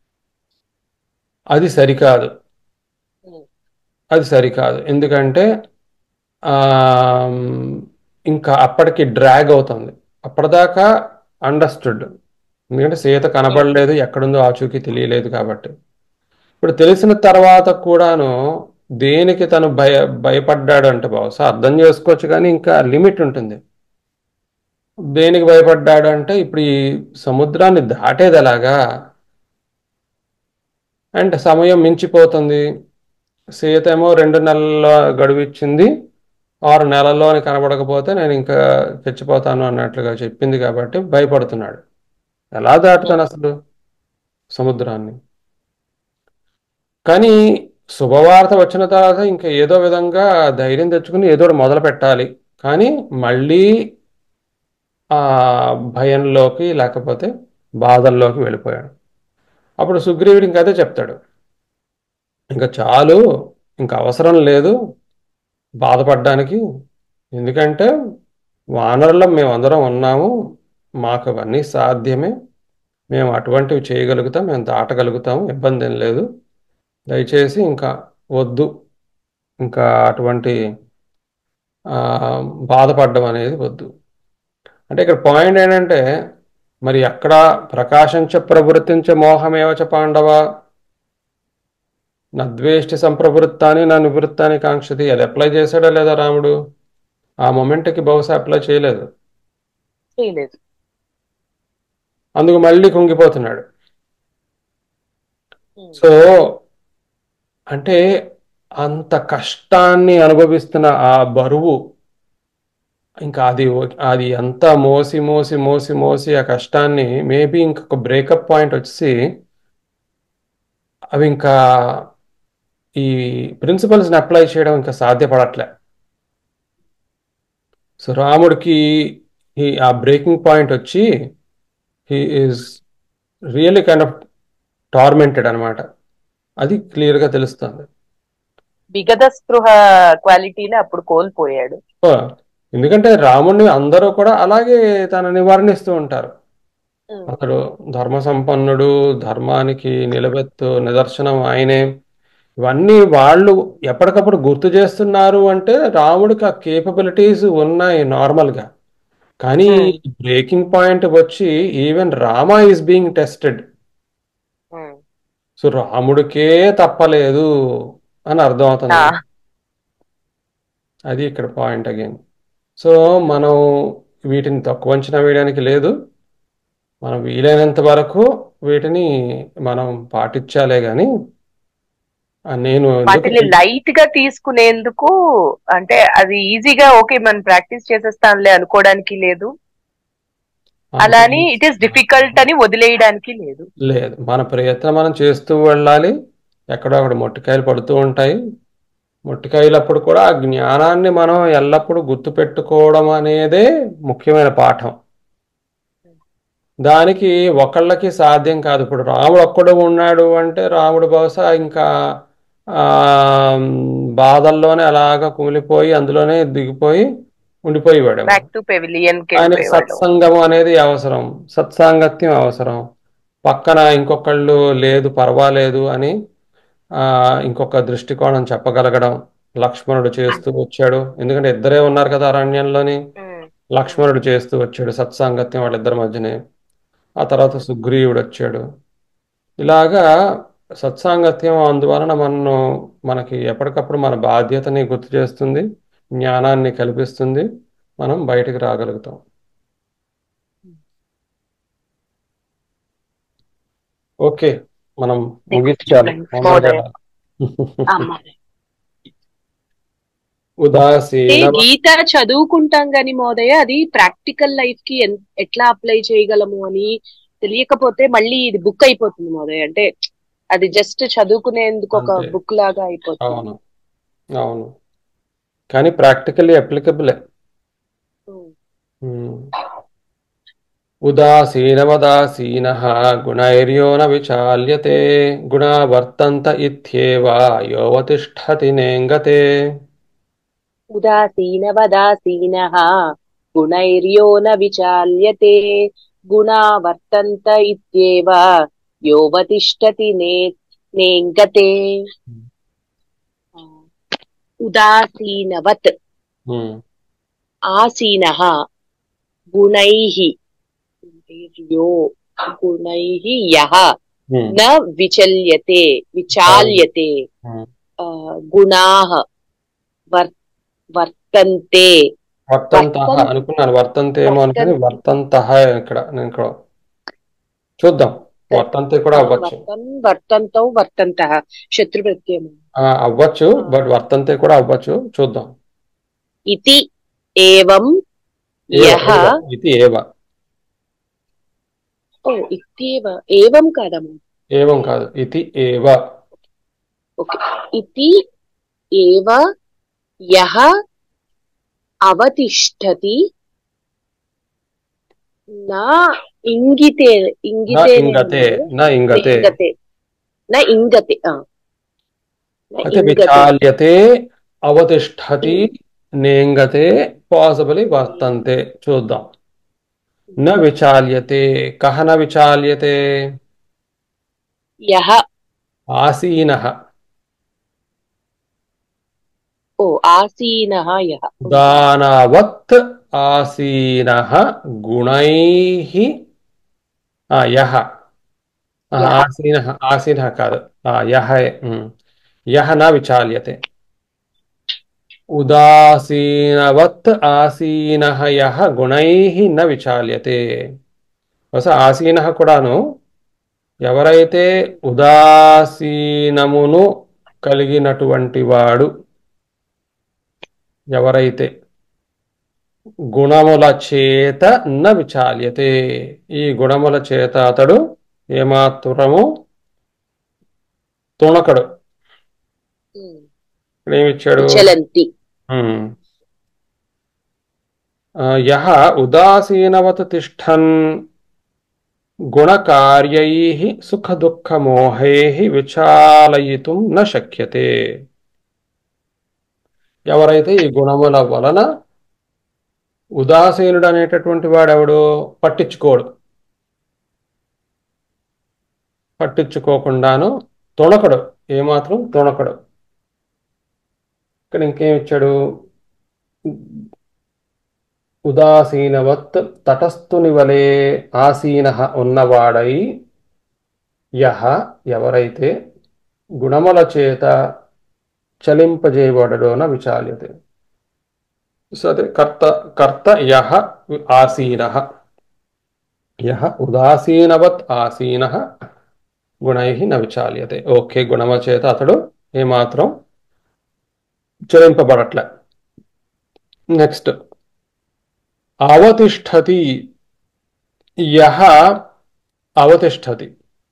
అది సరికాదు అది సరికాదు ఎందుకంటే ఆ, ఇంకా అప్పటికి డ్రాగ్ అవుతుంది అప్పటిదాకా అండర్స్టూడ్ ఎందుకంటే సీత కనబడలేదు ఎక్కడుందో ఆచూకీ తెలియలేదు కాబట్టి ఇప్పుడు తెలిసిన తర్వాత కూడాను దేనికి తను భయ భయపడ్డాడు అంటే బహుశా అర్థం చేసుకోవచ్చు కానీ ఇంకా లిమిట్ ఉంటుంది దేనికి భయపడ్డాడు అంటే ఇప్పుడు ఈ సముద్రాన్ని దాటేది ఎలాగా అండ్ సమయం మించిపోతుంది సీత ఏమో రెండు నెలల గడువు ఇచ్చింది ఆరు నెలల్లో అని కనబడకపోతే నేను ఇంకా చచ్చిపోతాను అన్నట్లుగా చెప్పింది కాబట్టి భయపడుతున్నాడు ఎలా దాటుతాను అసలు సముద్రాన్ని కానీ శుభవార్త వచ్చిన తర్వాత ఇంకా ఏదో విధంగా ధైర్యం తెచ్చుకుని ఏదో ఒకటి మొదలు పెట్టాలి కానీ మళ్ళీ ఆ భయంలోకి లేకపోతే బాధల్లోకి వెళ్ళిపోయాడు అప్పుడు సుగ్రీవుడు ఇంకా అదే చెప్తాడు ఇంకా చాలు ఇంకా అవసరం లేదు బాధపడడానికి ఎందుకంటే వానరులం మేమందరం ఉన్నాము మాకు అవన్నీ సాధ్యమే మేము అటువంటివి చేయగలుగుతాం మేము దాటగలుగుతాము ఇబ్బంది ఏం లేదు దయచేసి ఇంకా వద్దు ఇంకా అటువంటి ఆ, బాధపడడం అనేది వద్దు అంటే ఇక్కడ పాయింట్ ఏంటంటే మరి అక్కడ ప్రకాశించ ప్రవృత్తించ మోహమేవచ పాండవ నద్వేష్టి సంప్రవృత్తాన్ని నా నివృత్తాన్ని కాంక్షతి అది అప్లై చేశాడా లేదా రాముడు ఆ మొమెంట్కి బహుశా అప్లై చేయలేదు చేయలేదు అందుకు మళ్ళీ కుంగిపోతున్నాడు సో అంటే అంత కష్టాన్ని అనుభవిస్తున్న ఆ బరువు ఇంకా అది అది అంతా మోసి మోసి మోసి మోసి ఆ కష్టాన్ని మేబీ ఇంకొక బ్రేకప్ పాయింట్ వచ్చి అవి ఇంకా ఈ ప్రిన్సిపల్స్ని అప్లై చేయడం ఇంకా సాధ్యపడట్లే సో రాముడికి ఈ ఆ బ్రేకింగ్ పాయింట్ వచ్చి he is really kind of tormented అనమాట అది క్లియర్గా తెలుస్తుంది విగత స్పృహ క్వాలిటీని అప్పుడు కోల్పోయాడు ఓ, ఎందుకంటే రాముడిని అందరూ కూడా అలాగే తనని వర్ణిస్తూ ఉంటారు అతడు ధర్మ సంపన్నుడు ధర్మానికి నిలబెత్తు నిదర్శనం ఆయనే ఇవన్నీ వాళ్ళు ఎప్పటికప్పుడు గుర్తు చేస్తున్నారు అంటే రాముడికి ఆ కేపబిలిటీస్ ఉన్నాయి నార్మల్గా కానీ Hmm. బ్రేకింగ్ పాయింట్ వచ్చి even Rama is being tested um. So రాముడికే తప్పలేదు అని అర్థమవుతుంది ఆ, అది ఇక్కడ పాయింట్ అగైన్ సో మనం వీటిని తక్కువ అంచనా వేయడానికి లేదు మనం వీలైనంత వరకు వీటిని మనం పాటించాలే కానీ నేను ఎందుకు వాటిని లైట్ గా తీసుకునేందుకు అంటే అది ఈజీగా ఓకే మనం ప్రాక్టీస్ చేసేస్తాంలే అనుకోవడానికి లేదు అలా అని ఇట్ ఈస్ డిఫికల్ట్ అని వదిలేయడానికి లేదు లేదు మన ప్రయత్నం మనం చేస్తూ వెళ్ళాలి ఎక్కడో అక్కడ మొట్టికాయలు పడుతూ ఉంటాయి మొట్టికాయలప్పుడు కూడా ఆ జ్ఞానాన్ని మనం ఎల్లప్పుడూ గుర్తుపెట్టుకోవడం అనేదే ముఖ్యమైన పాఠం దానికి ఒకళ్ళకి సాధ్యం కాదు ఇప్పుడు రాముడు ఒక్కడు ఉన్నాడు అంటే రాముడు బహుశా ఇంకా ఆ బాధల్లోనే అలాగా కుమిలిపోయి అందులోనే దిగిపోయి ఉండిపోయేవాడు బ్యాక్ టు పెవిలియన్ కి ఆయనకి వెళ్ళిపోయేవాడు సత్సంగం అనేది అవసరం సత్సాంగత్యం అవసరం పక్కన ఇంకొకళ్ళు లేదు పర్వాలేదు అని ఆ ఇంకొక దృష్టికోణం చెప్పగలగడం లక్ష్మణుడు చేస్తూ వచ్చాడు ఎందుకంటే ఇద్దరే ఉన్నారు కదా అరణ్యంలోని ఉమ్, లక్ష్మణుడు చేస్తూ వచ్చాడు సత్సాంగత్యం వాళ్ళిద్దరి మధ్యనే ఆ తర్వాత సుగ్రీవుడు వచ్చాడు ఇలాగా సత్సాంగత్యం అందువలన మనను మనకి ఎప్పటికప్పుడు మన బాధ్యతని గుర్తు చేస్తుంది జ్ఞానాన్ని కల్పిస్తుంది మనం బయటికి రాగలుగుతాం ఓకే మనం ముగించాలి మహోదయ. అమ్మ. అంటే ఉదాసీన గీత చదువుకుంటాం గాని మోదయ అది ప్రాక్టికల్ లైఫ్ కి ఎన్- ఎట్లా అప్లై చేయగలము అని తెలియకపోతే మళ్ళీ ఇది బుక్ అయిపోతుంది మోదయ అంటే అది జస్ట్ చదువుకునేందుకు ఒక అంతే. బుక్ లాగా అయిపోతుంది అవును అవును కానీ ప్రాక్టికల్లీ అప్లికబులే ఉమ్. ఉదాసీనవదాసీన గుణైర్యో న విచాల్యతే గుణా వర్తంత ఇత్యేవ యోవతిష్ఠతి నేంగతే ఉదాసీనవదాసీనః గుణైర్యో న విచాల్యతే గుణా వర్తంత ఇత్యేవ యోవతిష్టతి నే నేంగతే ఉదాసీనవత్ ఉమ్, ఆసీనః గుణైః గుణైర్యో గుణైః యః ఉమ్, న విచల్యతే విచాల్యతే ఉమ్. ఆ, గుణాః వర్ వర్తంతే వర్తంత వర్తన్- అనుకున్నాను వర్తంతే ఏమో అనుకుని వర్తంత ఇక్కడ నేను ఇక్కడ చూద్దాం వర్తంతే కూడా అవ్వచ్చు వర్తన్ వర్తంతౌ వర్తంత శత్రు ప్రత్యయం ఆ, అవ్వచ్చు బట్ వర్తంతే కూడా అవ్వచ్చు చూద్దాం ఇతి ఏవం ఏవ, యహ ఏవ, ఇది ఏవ ఓ ఇత్యేవ ఏవం కాదమ్మా ఏవం కాదు ఇది ఏవ ఓకే ఇతి ఏవ యహ అవతిష్టతి నా ఇంగితే నా ఇంగితే ఇంగతే నా ఇంగతే ఇంగతే నా ఇంగతే ఆ. నా అయితే ఇంగతే విచాల్యతే అవతిష్టతి నేంగతే పాసిబులి వర్తంతే చూద్దాం న విచాల్యతే కహ న విచాల్యతే యహ ఆసీనః ఓ ఆసీనః యహ దానవత్ ఆసీనః గుణైః ఆ, యః ఆ, యః. ఆసీనః ఆసీనः కాదు ఆ, యః ఉమ్. యః న విచాల్యతే ఉదాసీనవత్ ఆసీనః యః గుణైః న విచాల్యతే బహుశా ఆసీనః కూడాను ఎవరైతే ఉదాసీనమును కలిగినటువంటి వాడు ఎవరైతే గుణముల చేత న విచాల్యతే ఈ గుణముల చేత అతడు ఏమాత్రము తుణకడు ఇక్కడ ఏమిచ్చాడు చలంతి ఉమ్. ఆ, యః ఉదాసీనవత్ తిష్టన్ గుణకార్యైః సుఖదుఃఖమోహైః విచాలయితుం న శక్యతే ఎవరైతే ఈ గుణముల వలన ఉదాసీనుడు అనేటటువంటి వాడెవడు పట్టించుకోడు పట్టించుకోకుండాను తొణకడు ఏమాత్రం తొణకడు ఇక్కడ ఇంకేం ఇచ్చాడు ఉదాసీనవత్ తటస్థుని వలె ఆసీన ఉన్నవాడై యహ ఎవరైతే గుణముల చేత చలింపజేయబడడోన విచాల్యతే సో అదే కర్త కర్త యహ ఆసీన యహ ఉదాసీనవత్ ఆసీన గుణై న విచాల్యతే ఓకే గుణముల చేత అతడు ఏమాత్రం చలింపబడట్లే నెక్స్ట్ అవతిష్టతి యహ అవతిష్టతి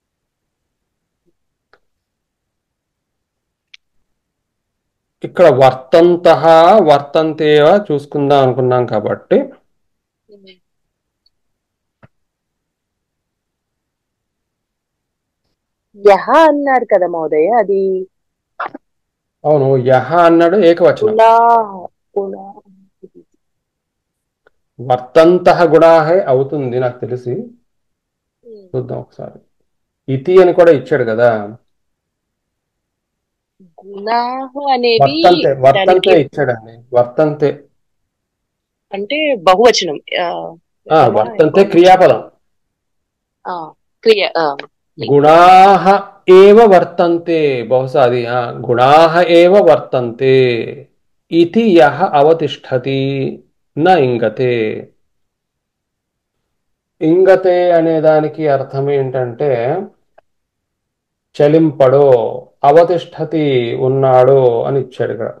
ఇక్కడ వర్తంత వర్తంతేవ చూసుకుందాం అనుకున్నాం కాబట్టి యహ అన్నారు కదా మహోదయ అది అవును యహ అన్నాడు ఏకవచనం గుణా గుణా వర్తంత గుణాహే అవుతుంది నాకు తెలిసి చూద్దాం ఒకసారి ఇతి అని కూడా ఇచ్చాడు కదా గుణాహు అనేవి వర్తంతే వర్తంతే దానికి ఇచ్చాడండి వర్తంతే అంటే బహువచనం ఆ, ఆ వర్తంతే క్రియాపదం ఆ, క్రియ ఆ, గుణాహ ఏవ వర్తంతే బహుశా అది ఆ, గుణాహ ఏవ వర్తంతే ఇతి యహ అవతిష్టతి న ఇంగతే ఇంగతే అనే దానికి అర్థం ఏంటంటే చలింపడో అవతిష్టతి ఉన్నాడో అని ఇచ్చాడు ఇక్కడ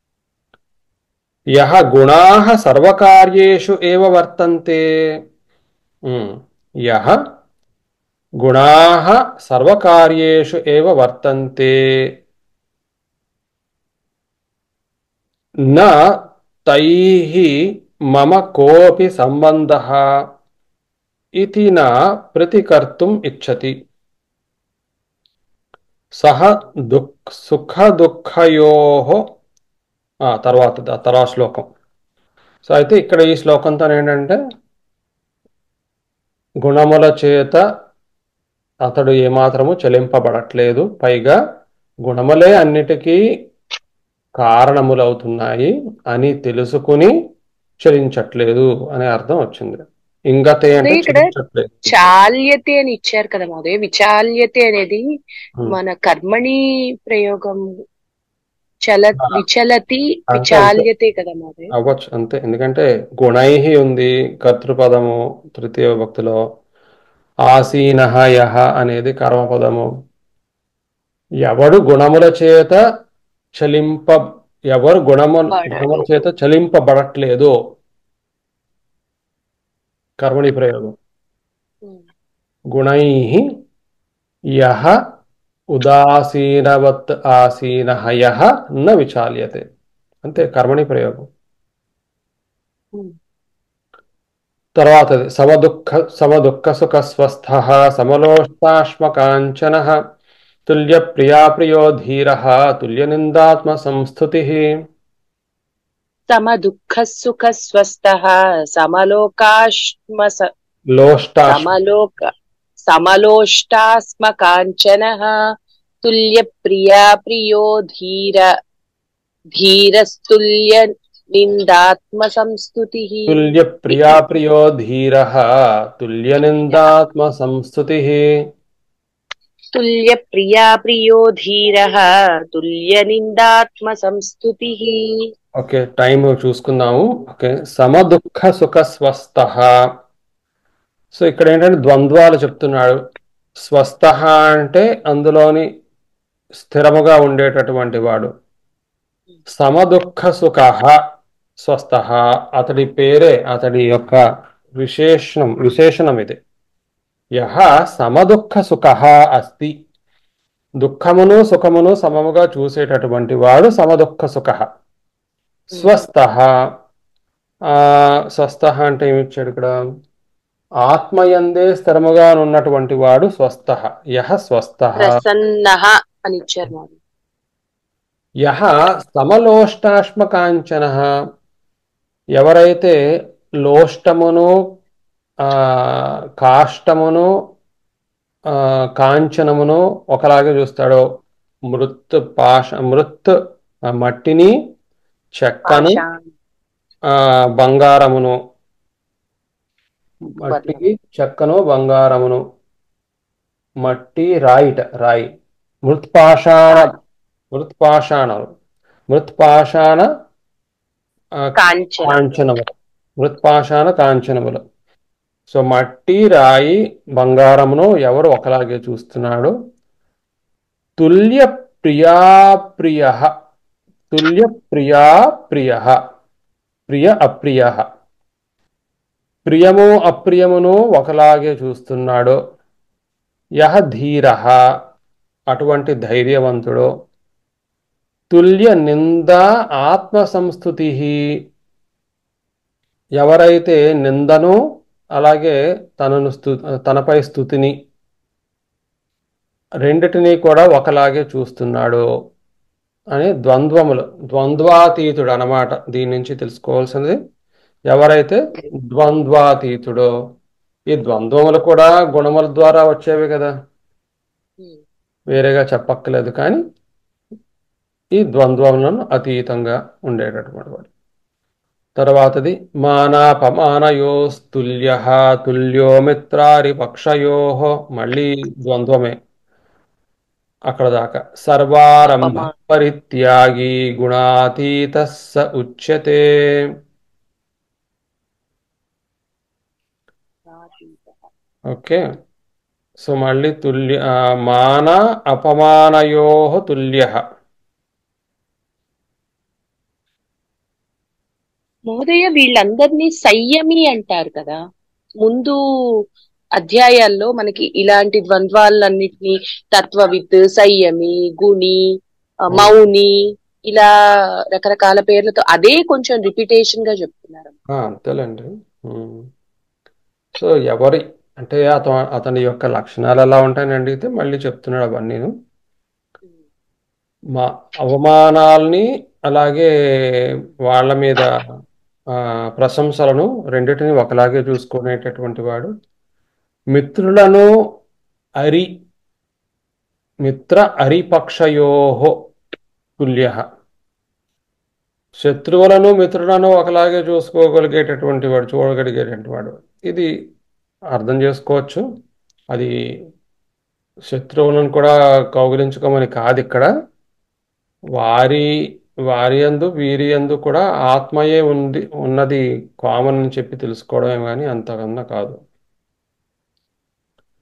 యహ గుణాహ సర్వకార్యేషు ఏవ వర్తంతే ఉమ్, యహ గుణాహ సర్వకార్యేషు ఏవ వర్తంతే న తైః మమ కోపి సంబంధः ఇతి న ప్రతికర్తుం ఇచ్చతి సహ దుఃఖ సుఖ దుఃఖయోః ఆ తర్వాత ద- తర్వాత శ్లోకం సో అయితే ఇక్కడ ఈ శ్లోకంతో ఏంటంటే గుణముల చేత అతడు ఏమాత్రము చెలింపబడట్లేదు పైగా గుణములే అన్నిటికీ కారణములవుతున్నాయి అని తెలుసుకుని చలించట్లేదు అనే అర్థం వచ్చింది ఇంగతే అంటే అదే ఇక్కడ చలించట్లేదు చాల్యతే అని ఇచ్చారు కదా మహోదయ విచాల్యతే అనేది Hmm. మన కర్మణి ప్రయోగం చల ఆ. విచలతి అంతే. విచాల్యతే కదా మహోదయ అవ్వచ్చు అంతే ఎందుకంటే గుణై ఉంది కర్తృపదము తృతీయ విభక్తిలో ఆసీన యహ అనేది కర్మపదము ఎవడు గుణముల చేత చలింప ఎవరు గుణము గుణముల చేత చలింపబడట్లేదు కర్మణి ప్రయోగం గుణై యహ ఉదాసీనవత్ ఆసీన యహ న విచాల్యతే అంతే కర్మణి ప్రయోగం తర్వాతది సమదుఃఖ సమదుఃఖ సుఖ స్వస్థ సమలోష్టాశ్మకాంచన తుల్య ప్రియా ప్రియో ధీర తుల్య నిందాత్మ సంస్థుతి సమ దుఃఖ సుఖ స్వస్థ సమలోకాశ్మ లోష్టాశ్ సమలోక సమలోష్టాస్మ కాంచన తుల్య ప్రియా ప్రియో ధీర ధీరస్తుల్య నిందాత్మ సంస్థుతి తుల్య ప్రియా ప్రియో ధీర తుల్య నిందాత్మ సంస్థుతి తుల్య ప్రియా ప్రియో ధీర తుల్య నిందాత్మ సంస్థుతి ఓకే టైం చూసుకుందాము ఓకే సమదుఃఖ సుఖ స్వస్థ సో ఇక్కడ ఏంటంటే ద్వంద్వాలు చెప్తున్నాడు స్వస్థ అంటే అందులోని స్థిరముగా ఉండేటటువంటి వాడు సమదుఃఖ సుఖ స్వస్థ అతడి పేరే అతడి యొక్క విశేషణం విశేషణం ఇది యహ సమదుఃఖ సుఖ అస్తి దుఃఖమును సుఖమును సమముగా చూసేటటువంటి వాడు సమదుఃఖ సుఖ స్వస్థ స్వస్థ అంటే ఏమిచ్చాడు ఇక్కడ ఆత్మయందే స్థిరముగా ఉన్నటువంటి వాడు స్వస్థ యహ స్వస్థ ప్రసన్న అని ఇచ్చారు మరి యహ సమలోష్టాశ్మకాంచన ఎవరైతే లోష్టమును ఆ కాష్టమును ఆ కాంచనమును ఒకలాగే చూస్తాడో మృత్ పాష మృత్ ఆ, మట్టిని చెక్కను పాషాణం. ఆ బంగారమును మట్టికి చెక్కను బంగారమును మట్టి రాయిట రాయి మృత్పాషాణ మృత్పాషాణలు మృత్పాషాణ ఆ, కాంచన కాంచనములు మృత్పాషాణ కాంచనములు సో మట్టి రాయి బంగారమును ఎవరు ఒకలాగే చూస్తున్నాడు తుల్య ప్రియా ప్రియ తుల్య ప్రియా ప్రియ ప్రియ అప్రియ ప్రియము అప్రియమును ఒకలాగే చూస్తున్నాడు యహ ధీర అటువంటి ధైర్యవంతుడు తుల్య నింద ఆత్మ సంస్థుతి ఎవరైతే నిందను అలాగే తనను స్తు తనపై స్థుతిని రెండిటిని కూడా ఒకలాగే చూస్తున్నాడు అని ద్వంద్వములు ద్వంద్వాతీతుడు అన్నమాట దీని నుంచి తెలుసుకోవాల్సింది ఎవరైతే ద్వంద్వాతీతుడో ఈ ద్వంద్వములు కూడా గుణముల ద్వారా వచ్చేవి కదా ఉమ్. వేరేగా చెప్పక్కర్లేదు కానీ ఈ ద్వంద్వములను అతీతంగా ఉండేటటువంటి వాడు తర్వాతది మానాపమానయోస్తుల్య తుల్యో మిత్రారి పక్షయో మళ్ళీ ద్వంద్వమే అక్కడ దాకా సర్వారంభ అపమా- పరిత్యాగి గుణాతీత స ఉచ్యతే ఓకే సో మళ్ళీ తుల్య ఆ, మాన అపమానయో తుల్య మహోదయ వీళ్ళందరినీ సంయమి అంటారు కదా ముందు అధ్యాయాల్లో మనకి ఇలాంటి ద్వంద్వాలన్నిటినీ తత్వవిత్ సంయమి గుణి ఆ, మౌని ఇలా రకరకాల పేర్లతో అదే కొంచెం రిపిటేషన్ గా చెప్తున్నారు ఆ, అంతేలేండి ఉమ్. సో ఎవరి అంటే అతను అతని యొక్క లక్షణాలు ఎలా ఉంటాయని అడిగితే మళ్ళీ చెప్తున్నాడు అవన్నీ మా అవమానాల్ని అలాగే వాళ్ళ మీద ఆ, ప్రశంసలను రెండిటిని ఒకలాగే చూసుకునేటటువంటి వాడు మిత్రులను అరి మిత్ర అరిపక్షయోహో తుల్య శత్రువులను మిత్రులను ఒకలాగే చూసుకోగలిగేటటువంటి వాడు చూడగలిగేటటువంటి వాడు ఇది అర్థం చేసుకోవచ్చు అది శత్రువులను కూడా కౌగిలించుకోమని కాదు ఇక్కడ వారి వారి యందు వీరి యందు కూడా ఆత్మయే ఉంది ఉన్నది కామన్ అని చెప్పి తెలుసుకోవడమే కానీ అంతకన్నా కాదు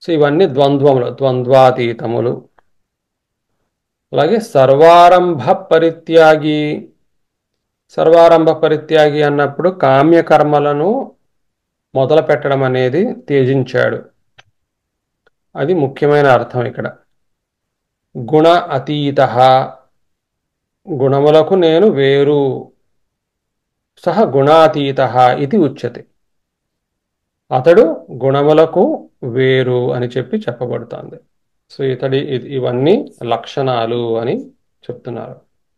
సో ఇవన్నీ ద్వంద్వములు ద్వంద్వాతీతములు అలాగే సర్వారంభ పరిత్యాగి సర్వారంభ పరిత్యాగి అన్నప్పుడు కామ్యకర్మలను మొదలు పెట్టడం అనేది త్యజించాడు అది ముఖ్యమైన అర్థం ఇక్కడ గుణ అతీత గుణములకు నేను వేరు సహ గుణాతీత ఇది ఉచ్యతే అతడు గుణములకు వేరు అని చెప్పి చెప్పబడుతోంది సో ఇతడి ఇ- ఇవన్నీ లక్షణాలు అని చెప్తున్నారు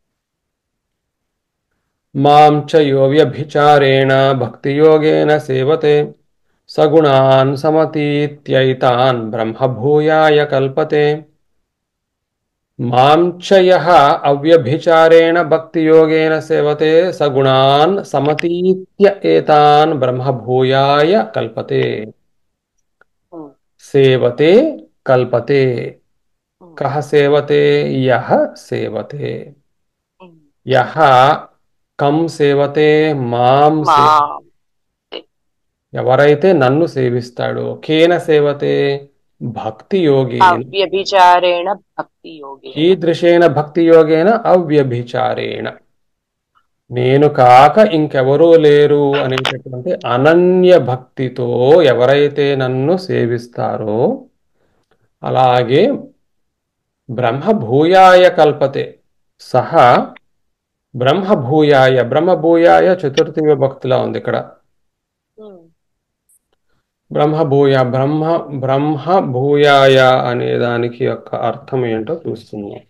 మాం చ యో వ్యభిచారేణ భక్తియోగేన సేవతే సగుణాన్ సమతీత్యైతాన్ బ్రహ్మభూయాయ కల్పతే మాం చ యః అవ్యభిచారేణ భక్తియోగేన సేవతే సగుణాన్ సమతీత్య ఏతాన్ బ్రహ్మభూయాయ కల్పతే ఉమ్, సేవతే కల్పతే ఉమ్, కహ సేవతే యః సేవతే ఉమ్. యః కం సేవతే మాం మా సే ఎవరైతే నన్ను సేవిస్తాడో కేన సేవతే భక్తి యోగేన అవ్యభిచారేణ భక్తి యోగే కీదృశేన భక్తి యోగేన అవ్యభిచారేణ నేను కాక ఇంకెవరూ లేరు అనేటటువంటి అనన్య భక్తితో ఎవరైతే నన్ను సేవిస్తారో అలాగే బ్రహ్మభూయాయ కల్పతే సహా బ్రహ్మభూయాయ బ్రహ్మభూయాయ చతుర్థి విభక్తిలా ఉంది ఇక్కడ బ్రహ్మభూయ బ్రహ్మ బ్రహ్మభూయాయ అనే దానికి యొక్క అర్థం ఏంటో చూస్తున్నాం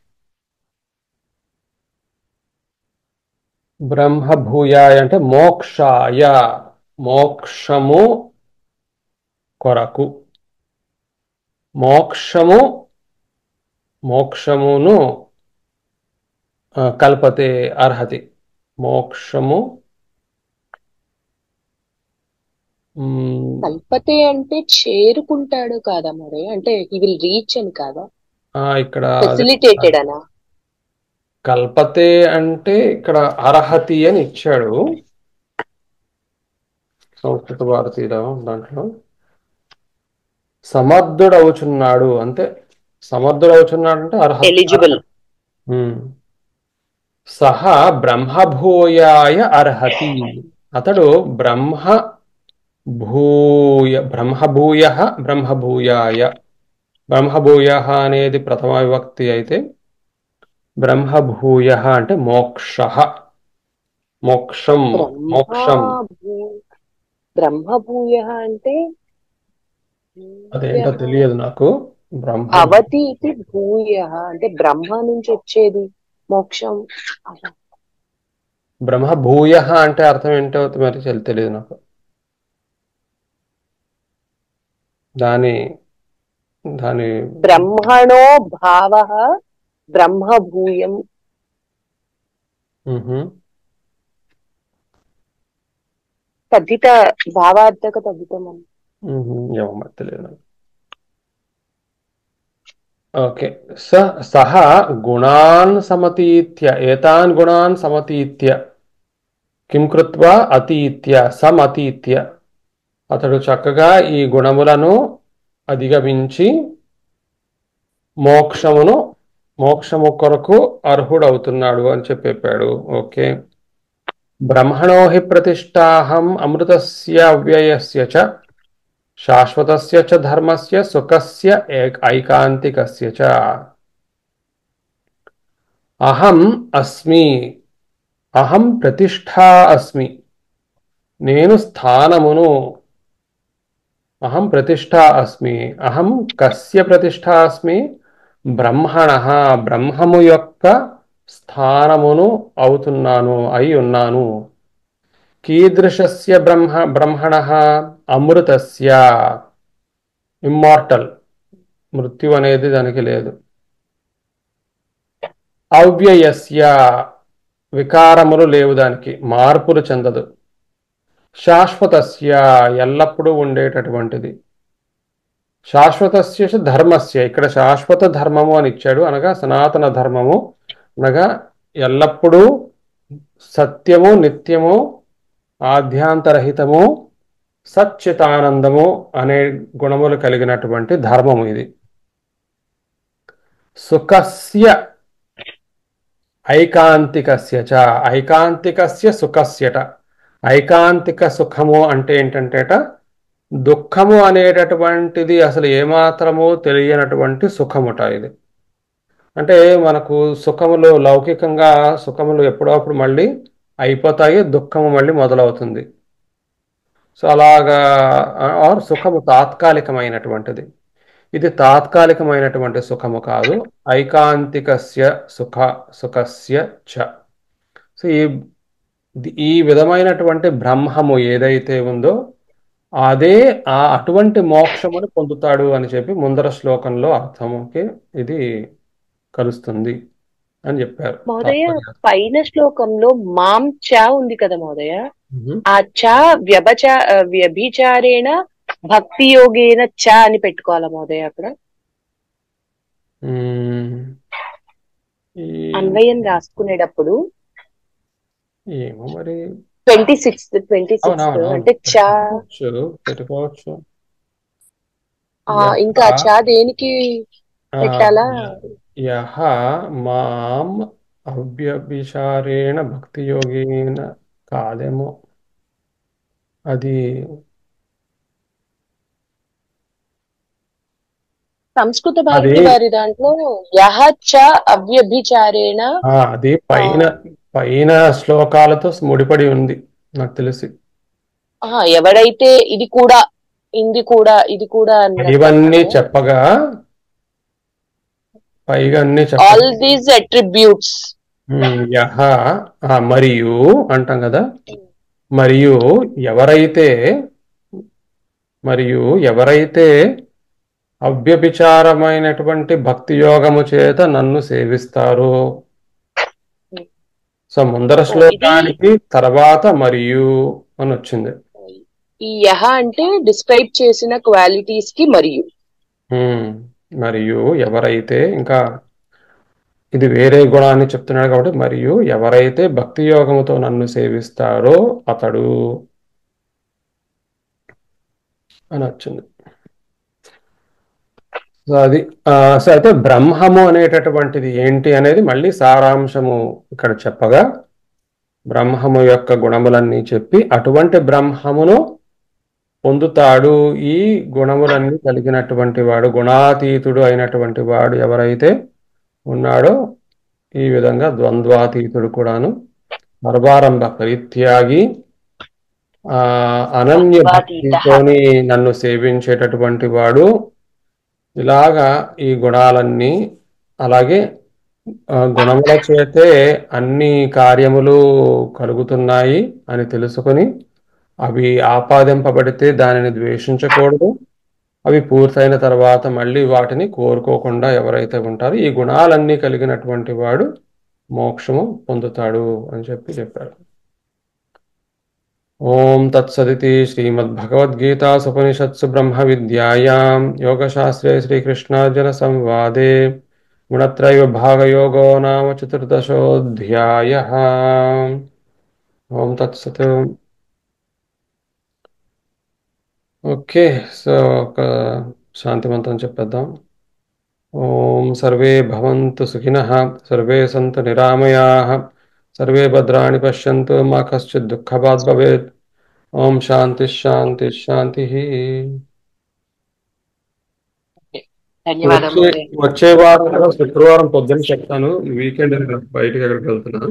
బ్రహ్మభూయాయ అంటే మోక్షాయ మోక్షము కొరకు మోక్షము మోక్షమును ఆ, కల్పతే అర్హతి మోక్షము మ్, కల్పతే అంటే చేరుకుంటాడు కాదా మరి అంటే హీ విల్ రీచ్ అని కాదా ఆ, ఇక్కడ అదే ఫెసిలిటేటెడ్ అనా కల్పతే అంటే ఇక్కడ అర్హతి అని ఇచ్చాడు సంస్కృత భారతీయుల దాంట్లో సమర్థుడవుచున్నాడు అంటే సమర్థుడవుచున్నాడు అంటే అర్హత ఎలిజిబుల్ ఉమ్. సహ బ్రహ్మభూయాయ అర్హతి అతడు బ్రహ్మ భూయ బ్రహ్మభూయ బ్రహ్మభూయాయ బ్రహ్మభూయ అనేది ప్రథమ విభక్తి అయితే బ్రహ్మభూయ అంటే మోక్ష మోక్షం మోక్షం బ్రహ్మభూయ అంటే అదేంటో తెలియదు నాకు బ్రహ్మ భవతి ఇది భూయ అంటే బ్రహ్మ నుంచి వచ్చేది మోక్షం అలా. బ్రహ్మభూయ అంటే అర్థం ఏంటో మరి తెలి- తెలియదు నాకు దాని దాని బ్రహ్మణో భావ బ్రహ్మభూయం మ్హూ. తద్దిత భావార్థక తద్దితం అని మ్హూ. ఏమో మరి తెలియదు నాకు ఓకే స సహ గుణాన్ సమతీత్య ఏతాన్ గుణాన్ సమతీత్య కిం కృత్వా అతీత్య సమతీత్య అతడు చక్కగా ఈ గుణములను అధిగమించి మోక్షమును మోక్షము కొరకు అర్హుడవుతున్నాడు అని చెప్పాడు ఓకే బ్రహ్మణో హి ప్రతిష్టాహం అమృతస్య అవ్యయస్య చ శాశ్వతస్య చ ధర్మస్య సుఖస్య ఏక్ ఐకాంతికస్య చ అహం అస్మి అహం ప్రతిష్ఠా అస్మి నేను స్థానమును అహం ప్రతిష్ఠా అస్మి అహం కస్య ప్రతిష్ఠా అస్మి బ్రహ్మణ బ్రహ్మము యొక్క స్థానమును అవుతున్నాను అయి ఉన్నాను కీదృశస్య బ్రహ్మ బ్రహ్మణ అమృతస్య ఇమ్మార్టల్ మృత్యు అనేది దానికి లేదు అవ్యయస్య వికారములు లేవు దానికి మార్పులు చెందదు శాశ్వతస్య ఎల్లప్పుడూ ఉండేటటువంటిది శాశ్వతస్య చ ధర్మస్య ఇక్కడ శాశ్వత ధర్మము అని ఇచ్చాడు అనగా సనాతన ధర్మము అనగా ఎల్లప్పుడూ సత్యము నిత్యము ఆద్యాంతరహితము సచ్చితానందము అనే గుణములు కలిగినటువంటి ధర్మము ఇది సుఖస్య ఐకాంతికస్య చ ఐకాంతికస్య సుఖస్యట ఐకాంతిక సుఖము అంటే ఏంటంటేట దుఃఖము అనేటటువంటిది అసలు ఏమాత్రము తెలియనటువంటి సుఖముట ఇది అంటే మనకు సుఖములు లౌకికంగా సుఖములు ఎప్పుడప్పుడు మళ్ళీ అయిపోతాయి దుఃఖము మళ్ళీ మొదలవుతుంది సో అలాగా ఆర్ సుఖము తాత్కాలికమైనటువంటిది ఇది తాత్కాలికమైనటువంటి సుఖము కాదు ఐకాంతికస్య సుఖ సుఖస్య చ సో ఈ ఈ విధమైనటువంటి బ్రహ్మము ఏదైతే ఉందో అదే ఆ అటువంటి మోక్షమును పొందుతాడు అని చెప్పి ముందర శ్లోకంలో అర్థముకి ఇది కలుస్తుంది అని చెప్పారు మహోదయ తాత్పర్యం. పైన శ్లోకంలో మాం చా ఉంది కదా మహోదయ మ్మ్. ఆ చా వ్యభచా వ్యభిచారేణ భక్తి యోగేన చ అని పెట్టుకోవాలా మహోదయ అక్కడ మ్మ్. ఈ అన్వయం రాసుకునేటప్పుడు ఏమో మరి ట్వంటీ సిక్స్త్ ట్వంటీ అవును, సిక్స్త్ అవును, అవును. అంటే చా పెట్టుకోవచ్చు పెట్టుకోవచ్చు ఆ, ఇంకా ఆ చా దేనికి ఆ, పెట్టాలా యహ మాం అవ్యభిచారేణ భక్తి యోగేన కాదేమో అది సంస్కృత భారతి అది- వారి దాంట్లో యహ చ అవ్యభిచారేణ ఆ, అది పైన పైన శ్లోకాలతో ముడిపడి ఉంది నాకు తెలిసి ఆ, ఎవడైతే ఇది కూడా ఇది కూడా ఇది కూడా ఇవన్నీ చెప్పగా పైగా అన్ని చెప్పగా ఆల్ దీస్ అట్రిబ్యూట్స్ ఉమ్, యహ ఆ, మరియు అంటాం కదా మరియు ఎవరైతే మరియు ఎవరైతే అవ్యభిచారమైనటువంటి భక్తి యోగము చేత నన్ను సేవిస్తారో సో ముందర శ్లోకానికి తర్వాత మరియు అని వచ్చింది ఈ యహ అంటే డిస్క్రైబ్ చేసిన క్వాలిటీస్ కి మరియు ఉమ్, మరియు ఎవరైతే ఇంకా ఇది వేరే గుణాన్ని చెప్తున్నాడు కాబట్టి మరియు ఎవరైతే భక్తి యోగముతో నన్ను సేవిస్తారో అతడు అని వచ్చింది సో అది ఆ, సో అయితే బ్రహ్మము అనేటటువంటిది ఏంటి అనేది మళ్ళీ సారాంశము ఇక్కడ చెప్పగా బ్రహ్మము యొక్క గుణములన్నీ చెప్పి అటువంటి బ్రహ్మమును పొందుతాడు ఈ గుణములన్నీ కలిగినటువంటి వాడు గుణాతీతుడు అయినటువంటి వాడు ఎవరైతే ఉన్నాడో ఈ విధంగా ద్వంద్వాతీతుడు కూడాను సర్వారంభ పరిత్యాగి ఆ అనన్య భక్తితోని నన్ను సేవించేటటువంటి వాడు ఇలాగా ఈ గుణాలన్నీ అలాగే ఆ, గుణముల చేతే అన్ని కార్యములు కలుగుతున్నాయి అని తెలుసుకొని అవి ఆపాదింపబడితే దానిని ద్వేషించకూడదు అవి పూర్తయిన తర్వాత మళ్ళీ వాటిని కోరుకోకుండా ఎవరైతే ఉంటారో ఈ గుణాలన్నీ కలిగినటువంటి వాడు మోక్షము పొందుతాడు అని చెప్పి చెప్పారు ఓం తత్సదితి శ్రీమద్భగవద్గీతాసుపనిషత్సు బ్రహ్మ విద్యాయాం యోగశాస్త్రే శ్రీకృష్ణార్జున సంవాదే గుణత్రైవ భాగయోగో నామ చతుర్దశోऽధ్యాయ ఓం తత్సత్ ఓకే సో ఒక శాంతి మంత్రం చెప్పేద్దాం ఓం సర్వే భవంతు సుఖినః సర్వే సంతు నిరామయాః సర్వే భద్రాణి పశ్యంతు మా కశ్చిత్ దుఃఖభాగ్ భవేత్ ఓం శాంతి శాంతి శాంతి ధన్యవాదాలు వచ్చే వచ్చే వారం కూడా శుక్రవారం పొద్దున్న చెప్తాను వీకెండ్ బయటికి ఎక్కడికి వెళ్తున్నా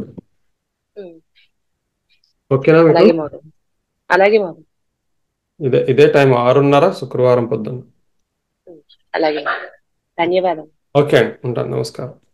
ఓకేనా అలాగే మీకు మోదం అలాగే మోదం ఇదే ఇదే టైం ఆరున్నర శుక్రవారం పొద్దున్న అలాగే ధన్యవాదం ఓకే అండి ఉంటాను నమస్కారం